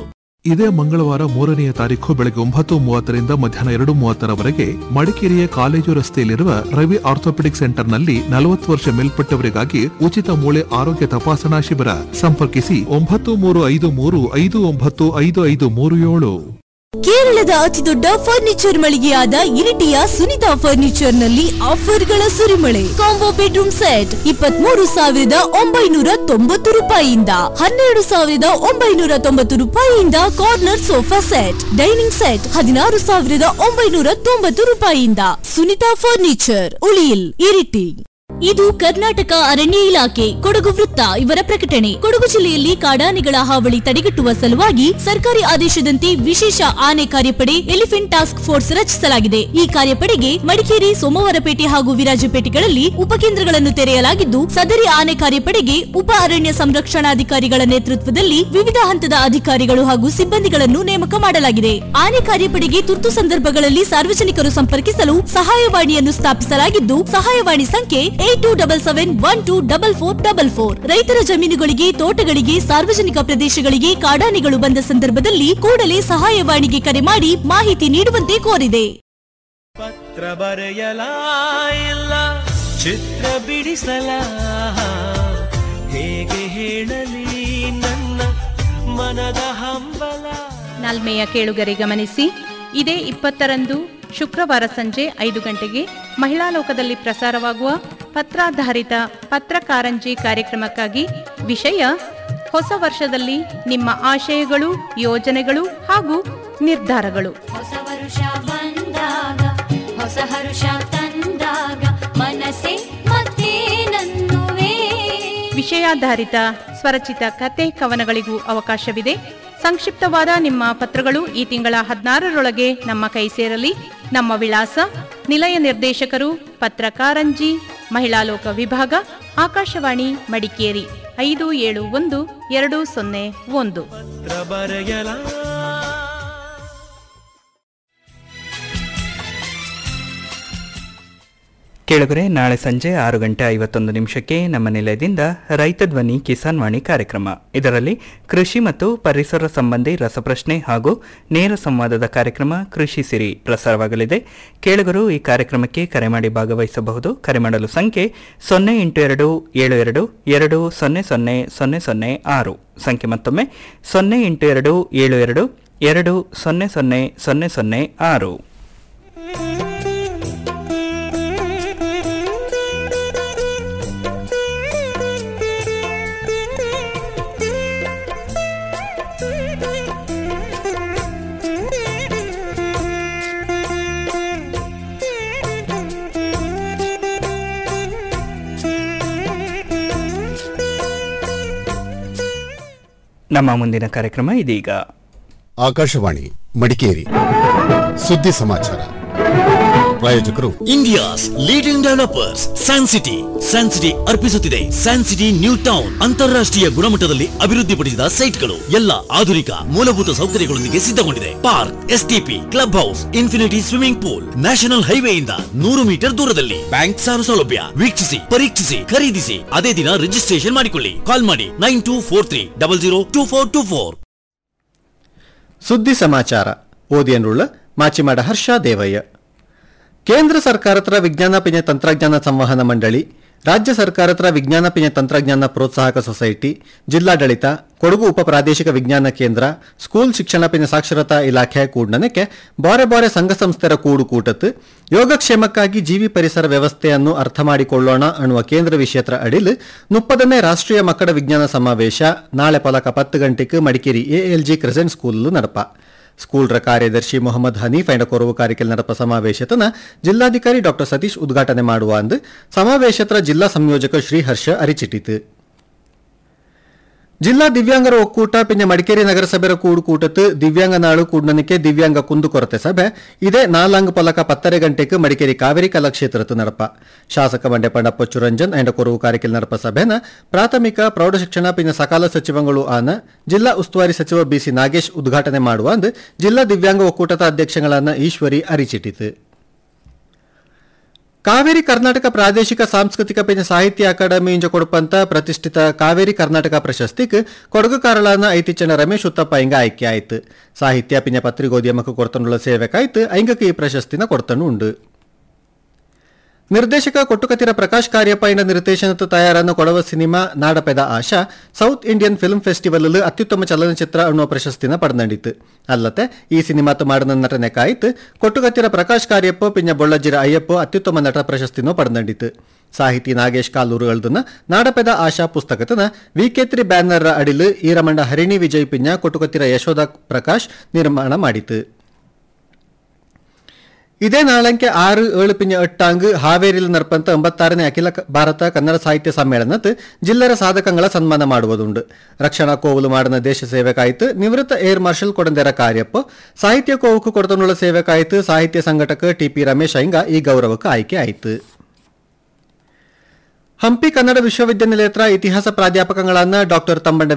ಇದೇ ಮಂಗಳವಾರ ಮೂರನೆಯ ತಾರೀಕು ಬೆಳಗ್ಗೆ ಒಂಬತ್ತು ಮೂವತ್ತರಿಂದ ಮಧ್ಯಾಹ್ನ ಎರಡು ಮೂವತ್ತರವರೆಗೆ ಮಡಿಕೇರಿಯ ಕಾಲೇಜು ರಸ್ತೆಯಲ್ಲಿರುವ ರವಿ ಆರ್ಥೋಪೆಡಿಕ್ ಸೆಂಟರ್ನಲ್ಲಿ ನಲವತ್ತು ವರ್ಷ ಮೇಲ್ಪಟ್ಟವರಿಗಾಗಿ ಉಚಿತ ಮೂಳೆ ಆರೋಗ್ಯ ತಪಾಸಣಾ ಶಿಬಿರ ಸಂಪರ್ಕಿಸಿ ಒಂಬತ್ತು ಮೂರು ಐದು ಮೂರು ಐದು ಒಂಬತ್ತು ಐದು ಐದು ಮೂರು ಏಳು ಕೇರಳದ ಅತಿದೊಡ್ಡ ಫರ್ನಿಚರ್ ಮಳಿಗೆಯಾದ ಇರಿಟಿಯ ಸುನಿತಾ ಫರ್ನಿಚರ್ ನಲ್ಲಿ ಆಫರ್ಗಳ ಸುರಿಮಳೆ ಕಾಂಬೋ ಬೆಡ್ರೂಮ್ ಸೆಟ್ ಇಪ್ಪತ್ಮೂರು ಸಾವಿರದ ಒಂಬೈನೂರ ತೊಂಬತ್ತು ರೂಪಾಯಿಯಿಂದ ಹನ್ನೆರಡು ಸಾವಿರದ ಒಂಬೈನೂರ ತೊಂಬತ್ತು ರೂಪಾಯಿಯಿಂದ corner sofa set dining set ಹದಿನಾರು ಸಾವಿರದ ಒಂಬೈನೂರ ತೊಂಬತ್ತು ರೂಪಾಯಿಯಿಂದ ಸುನಿತಾ ಫರ್ನಿಚರ್ ಉಳಿಯಿಲ್ ಇರಿಟಿ ಇದು ಕರ್ನಾಟಕ ಅರಣ್ಯ ಇಲಾಖೆ ಕೊಡಗು ವೃತ್ತ ಇವರ ಪ್ರಕಟಣೆ ಕೊಡಗು ಜಿಲ್ಲೆಯಲ್ಲಿ ಕಾಡಾನೆಗಳ ಹಾವಳಿ ತಡೆಗಟ್ಟುವ ಸಲುವಾಗಿ ಸರ್ಕಾರಿ ಆದೇಶದಂತೆ ವಿಶೇಷ ಆನೆ ಕಾರ್ಯಪಡೆ ಎಲಿಫೆಂಟ್ ಟಾಸ್ಕ್ ಫೋರ್ಸ್ ರಚಿಸಲಾಗಿದೆ ಈ ಕಾರ್ಯಪಡೆಗೆ ಮಡಿಕೇರಿ ಸೋಮವಾರಪೇಟೆ ಹಾಗೂ ವಿರಾಜಪೇಟೆಗಳಲ್ಲಿ ಉಪಕೇಂದ್ರಗಳನ್ನು ತೆರೆಯಲಾಗಿದ್ದು ಸದರಿ ಆನೆ ಕಾರ್ಯಪಡೆಗೆ ಉಪ ಅರಣ್ಯ ಸಂರಕ್ಷಣಾಧಿಕಾರಿಗಳ ನೇತೃತ್ವದಲ್ಲಿ ವಿವಿಧ ಹಂತದ ಅಧಿಕಾರಿಗಳು ಹಾಗೂ ಸಿಬ್ಬಂದಿಗಳನ್ನು ನೇಮಕ ಮಾಡಲಾಗಿದೆ ಆನೆ ಕಾರ್ಯಪಡೆಗೆ ತುರ್ತು ಸಂದರ್ಭಗಳಲ್ಲಿ ಸಾರ್ವಜನಿಕರು ಸಂಪರ್ಕಿಸಲು ಸಹಾಯವಾಣಿಯನ್ನು ಸ್ಥಾಪಿಸಲಾಗಿದ್ದು ಸಹಾಯವಾಣಿ ಸಂಖ್ಯೆ eight two double seven one two double four double four ರೈತರ ಜಮೀನುಗಳಿಗೆ ತೋಟಗಳಿಗೆ ಸಾರ್ವಜನಿಕ ಪ್ರದೇಶಗಳಿಗೆ ಕಾಡಾನೆಗಳು ಬಂದ ಸಂದರ್ಭದಲ್ಲಿ ಕೂಡಲೇ ಸಹಾಯವಾಣಿಗೆ ಕರೆ ಮಾಡಿ ಮಾಹಿತಿ ನೀಡುವಂತೆ ಕೋರಿದೆ ಪತ್ರ ಬರೆಯಲ ಇಲ್ಲ ಚಿತ್ರ ಬಿಡಿಸಲ ಹೇಗೆ ಹೇಳಲಿ ನನ್ನ ಮನದ ಹಂಬಲ ನಾಲ್ಮೆಯ ಕೇಳುಗರೆ ಗಮನಿಸಿ ಇದೇ ಇಪ್ಪತ್ತರಂದು ಶುಕ್ರವಾರ ಸಂಜೆ ಐದು ಗಂಟೆಗೆ ಮಹಿಳಾ ಲೋಕದಲ್ಲಿ ಪ್ರಸಾರವಾಗುವ ಪತ್ರಾಧಾರಿತ ಪತ್ರಕಾರಂಜಿ ಕಾರ್ಯಕ್ರಮಕ್ಕಾಗಿ ವಿಷಯ ಹೊಸ ವರ್ಷದಲ್ಲಿ ನಿಮ್ಮ ಆಶಯಗಳು ಯೋಜನೆಗಳು ಹಾಗೂ ನಿರ್ಧಾರಗಳು ಹೊಸ ವರುಷ ಬಂದಾಗ ಹೊಸ ಹರುಷ ತಂದಾಗ ಮನಸ್ಸೆ ಮತ್ತೇನನ್ನುವೇ ವಿಷಯಾಧಾರಿತ ಸ್ವರಚಿತ ಕತೆ ಕವನಗಳಿಗೂ ಅವಕಾಶವಿದೆ ಸಂಕ್ಷಿಪ್ತವಾದ ನಿಮ್ಮ ಪತ್ರಗಳು ಈ ತಿಂಗಳ ಹದಿನಾರರೊಳಗೆ ನಮ್ಮ ಕೈ ಸೇರಲಿ ನಮ್ಮ ವಿಳಾಸ ನಿಲಯ ನಿರ್ದೇಶಕರು ಪತ್ರಕಾರಂಜಿ ಮಹಿಳಾ ಲೋಕ ವಿಭಾಗ ಆಕಾಶವಾಣಿ ಮಡಿಕೇರಿ ಐದು ಏಳು ಒಂದು ಎರಡು ಸೊನ್ನೆ ಒಂದು ಪತ್ರ ಬರೆಯಲ ಕೇಳುಗರೆ ನಾಳೆ ಸಂಜೆ ಆರು ಗಂಟೆ ಐವತ್ತೊಂದು ನಿಮಿಷಕ್ಕೆ ನಮ್ಮ ನಿಲಯದಿಂದ ರೈತ ಧ್ವನಿ ಕಿಸಾನ್ ವಾಣಿ ಕಾರ್ಯಕ್ರಮ ಇದರಲ್ಲಿ ಕೃಷಿ ಮತ್ತು ಪರಿಸರ ಸಂಬಂಧಿ ರಸಪ್ರಶ್ನೆ ಹಾಗೂ ನೇರ ಸಂವಾದದ ಕಾರ್ಯಕ್ರಮ ಕೃಷಿ ಸಿರಿ ಪ್ರಸಾರವಾಗಲಿದೆ ಕೇಳುಗರು ಈ ಕಾರ್ಯಕ್ರಮಕ್ಕೆ ಕರೆ ಮಾಡಿ ಭಾಗವಹಿಸಬಹುದು ಕರೆ ಮಾಡಲು ಸಂಖ್ಯೆ ಸೊನ್ನೆ ಎಂಟು ಎರಡು ಏಳು ಎರಡು ಎರಡು ಸೊನ್ನೆ ಸೊನ್ನೆ ಸೊನ್ನೆ ಸೊನ್ನೆ ಆರು ಸಂಖ್ಯೆ ಮತ್ತೊಮ್ಮೆ ಸೊನ್ನೆ ಎಂಟು ಎರಡು ಏಳು ಎರಡು ಎರಡು ಸೊನ್ನೆ ಸೊನ್ನೆ ಸೊನ್ನೆ ಸೊನ್ನೆ ಆರು ನಮ್ಮ ಮುಂದಿನ ಕಾರ್ಯಕ್ರಮ ಇದೀಗ ಆಕಾಶವಾಣಿ ಮಡಿಕೇರಿ ಸುದ್ದಿ ಸಮಾಚಾರ ಪ್ರಾಯೋಜಕರು India's leading developers San City San City ಅರ್ಪಿಸುತ್ತಿದೆ ಸ್ಯಾನ್ ಸಿಟಿ ನ್ಯೂ ಟೌನ್ ಅಂತಾರಾಷ್ಟ್ರೀಯ ಗುಣಮಟ್ಟದಲ್ಲಿ ಅಭಿವೃದ್ಧಿಪಡಿಸಿದ ಸೈಟ್ಗಳು ಎಲ್ಲ ಆಧುನಿಕ ಮೂಲಭೂತ ಸೌಕರ್ಯಗಳೊಂದಿಗೆ ಸಿದ್ಧಗೊಂಡಿದೆ park STP club house infinity swimming pool national ಹೈವೇಯಿಂದ ನೂರು ಮೀಟರ್ ದೂರದಲ್ಲಿ ಬ್ಯಾಂಕ್ ಸಾಲ ಸೌಲಭ್ಯ ವೀಕ್ಷಿಸಿ ಪರೀಕ್ಷಿಸಿ ಖರೀದಿಸಿ ಅದೇ ದಿನ ರಿಜಿಸ್ಟ್ರೇಷನ್ ಮಾಡಿಕೊಳ್ಳಿ ಕಾಲ್ ಮಾಡಿ nine two four three double zero two four two four ಸುದ್ದಿ ಸಮಾಚಾರ ಓದಿಯನ್ರುಳ್ಳ ಮಾಚಿಮಾಡ ಹರ್ಷ ದೇವಯ್ಯ ಕೇಂದ್ರ ಸರ್ಕಾರತ್ರ ವಿಜ್ಞಾನ ಪಿನ ತಂತ್ರಜ್ಞಾನ ಸಂವಹನ ಮಂಡಳಿ ರಾಜ್ಯ ಸರ್ಕಾರತ್ರ ವಿಜ್ಞಾನ ಪಿನ ತಂತ್ರಜ್ಞಾನ ಪ್ರೋತ್ಸಾಹಕ ಸೊಸೈಟಿ ಜಿಲ್ಲಾಡಳಿತ ಕೊಡಗು ಉಪ ಪ್ರಾದೇಶಿಕ ವಿಜ್ಞಾನ ಕೇಂದ್ರ ಸ್ಕೂಲ್ ಶಿಕ್ಷಣ ಪಿನ ಸಾಕ್ಷರತಾ ಇಲಾಖೆ ಕೂಡ್ನನಕ್ಕೆ ಬಾರೆ ಬಾರೆ ಸಂಘ ಸಂಸ್ಥೆರ ಕೂಡು ಕೂಟತ್ತು ಯೋಗಕ್ಷೇಮಕ್ಕಾಗಿ ಜೀವಿ ಪರಿಸರ ವ್ಯವಸ್ಥೆಯನ್ನು ಅರ್ಥ ಮಾಡಿಕೊಳ್ಳೋಣ ಅನ್ನುವ ಕೇಂದ್ರ ವಿಷಯತ್ರ ಅಡಿಲ್ ಮುಪ್ಪದನೇ ರಾಷ್ಟ್ರೀಯ ಮಕ್ಕಳ ವಿಜ್ಞಾನ ಸಮಾವೇಶ ನಾಳೆ ಪಲಕ ಪತ್ತು ಗಂಟೆಗೆ ಮಡಿಕೇರಿ ಎಎಲ್ಜಿ ಕ್ರೆಸೆಂಟ್ ಸ್ಕೂಲ್ ನಡಪ ಸ್ಕೂಲ್ರ ಕಾರ್ಯದರ್ಶಿ ಮೊಹಮ್ಮದ್ ಹನೀಫ್ ಐಂಡ ಕೊರವು ಕಾರಿಕೆಲ್ ನಡಪ ಸಮಾವೇಶತನ ಜಿಲ್ಲಾಧಿಕಾರಿ ಡಾಕ್ಟರ್ ಸತೀಶ್ ಉದ್ಘಾಟನೆ ಮಾಡುವ ಅಂದು ಸಮಾವೇಶತ್ರ ಜಿಲ್ಲಾ ಸಂಯೋಜಕ ಶ್ರೀಹರ್ಷ ಅರಿಚಿಟ್ಟಿತು ಜಿಲ್ಲಾ ದಿವ್ಯಾಂಗರ ಒಕ್ಕೂಟ ಪಿನ್ನ ಮಡಿಕೇರಿ ನಗರಸಭೆರ ಕೂಡು ಕೂಟತ್ತು ದಿವ್ಯಾಂಗ ನಾಳು ಕೂಡ್ನನಿಕೆ ದಿವ್ಯಾಂಗ ಕುಂದುಕೊರತೆ ಸಭೆ ಇದೇ ನಾಲಾಂಗ್ ಪಲಕ ಪತ್ತರೆ ಗಂಟೆಗೆ ಮಡಿಕೇರಿ ಕಾವೇರಿ ಕಲಾಕ್ಷೇತ್ರತ್ತು ನಡಪ ಶಾಸಕ ಬಂಡೆ ಪಂಡಪ್ಪ ಚುರಂಜನ್ ಐಂಡ ಕೊರವು ಕಾರಿಕೆಲ್ ನಡಪ ಸಭೆನ ಪ್ರಾಥಮಿಕ ಪ್ರೌಢಶಿಕ್ಷಣ ಪಿನ್ನ ಸಕಾಲ ಸಚಿವಗಳು ಆನ ಜಿಲ್ಲಾ ಉಸ್ತುವಾರಿ ಸಚಿವ ಬಿಸಿ ನಾಗೇಶ್ ಉದ್ಘಾಟನೆ ಮಾಡುವ ಅಂದು ಜಿಲ್ಲಾ ದಿವ್ಯಾಂಗ ಒಕ್ಕೂಟದ ಅಧ್ಯಕ್ಷಗಳನ್ನ ಈಶ್ವರಿ ಅರಿಚಿಟ್ಟಿತು ಕಾವೇರಿ ಕರ್ನಾಟಕ ಪ್ರಾದೇಶಿಕ ಸಾಂಸ್ಕೃತಿಕ ಪಿನ ಸಾಹಿತ್ಯ ಅಕಾಡೆಮಿ ಇಂಜ ಕೊಡುಪಂತ ಪ್ರತಿಷ್ಠಿತ ಕಾವೇರಿ ಕರ್ನಾಟಕ ಪ್ರಶಸ್ತಿಗೆ ಕೊಡಗು ಕಾರಳಾನ ಐತಿಚ್ಚನ ರಮೇಶ್ ಉತ್ತಪ್ಪ ಇಂಗ ಆಯ್ಕೆ ಆಯ್ತು ಸಾಹಿತ್ಯ ಪಿನ ಪತ್ರಿಕೋದ್ಯಮಕ್ಕೆ ಕೊಡ್ತನುಳ್ಳ ಸೇವೆಕಾಯ್ತು ಐಂಗಕ್ಕೆ ಈ ಪ್ರಶಸ್ತಿನ ಕೊಡ್ತನು ಉಂಡು ನಿರ್ದೇಶಕ ಕೊಟ್ಟುಕತಿರ ಪ್ರಕಾಶ್ ಕಾರ್ಯಪ್ಪ ಇಂಡ ನಿರ್ದೇಶನದ ತಯಾರನ್ನು Kodava cinema Nadapeda Asha South Indian film festival ಅತ್ಯುತ್ತಮ ಚಲನಚಿತ್ರ ಅನ್ನುವ ಪ್ರಶಸ್ತಿನ ಪಡೆದಂಡಿತು ಅಲ್ಲದೆ ಈ ಸಿನಿಮಾತು ಮಾಡಿದ ನಟನೆ ಕಾಯ್ತು ಕೊಟ್ಟುಕತಿರ ಪ್ರಕಾಶ್ ಕಾರ್ಯಪ್ಪ ಪಿಂಜ ಬೊಳ್ಳಜ್ಜಿರ ಅಯ್ಯಪ್ಪ ಅತ್ಯುತ್ತಮ ನಟ ಪ್ರಶಸ್ತಿನೂ ಪಡೆದಂಡಿತು ಸಾಹಿತಿ ನಾಗೇಶ್ ಕಾಲೂರು ಎಳ್ದನ ನಾಡಪೆದ ಆಶಾ ಪುಸ್ತಕತನ ವಿಕೆ ಬ್ಯಾನರ್ ಅಡಿಲು ಈರಮಂಡ ಹರಿಣಿ ವಿಜಯ್ ಪಿಂಜ ಕೊಟ್ಟುಕತಿರ ಯಶೋಧ ಪ್ರಕಾಶ್ ನಿರ್ಮಾಣ ಮಾಡಿತು ಇದೇ ನಾಳಂಕೆ ಆರು ಏಳು ಪಿಂಜ ಎಟ್ಟಾಂಗ್ ಹಾವೇರಿಲ್ ನರ್ಪಂತ ಎಂಬತ್ತಾರನೇ ಅಖಿಲ ಕ- ಭಾರತ ಕನ್ನಡ ಸಾಹಿತ್ಯ ಸಮ್ಮೇಳನತ್ ಜಿಲ್ಲರ ಸಾಧಕಂಗಳ ಸನ್ಮಾನ ಮಾಡುವುದುಂಡು ರಕ್ಷಣಾ ಕೋವಲು ಮಾಡಿದ ದೇಶ ಸೇವೆಕಾಯ್ತು ನಿವೃತ್ತ ಏರ್ ಮಾರ್ಷಲ್ ಕೊಡಂದೆರ ಕಾರ್ಯಪ್ಪ ಸಾಹಿತ್ಯ ಕೋವಕು ಕೊಡತನುಳ್ಳ ಸೇವೆಕಾಯ್ತು ಸಾಹಿತ್ಯ ಸಂಘಟಕ ಟಿಪಿ ರಮೇಶ್ ಐಂಗ ಈ ಗೌರವಕ್ಕೆ ಆಯ್ಕೆ ಆಯಿತು ಹಂಪಿ ಕನ್ನಡ ವಿಶ್ವವಿದ್ಯಾನಿಲಯದ ಇತಿಹಾಸ ಪ್ರಾಧ್ಯಾಪಕಗಳಾದ ಡಾಕ್ಟರ್ ತಮ್ಮಣ್ಣ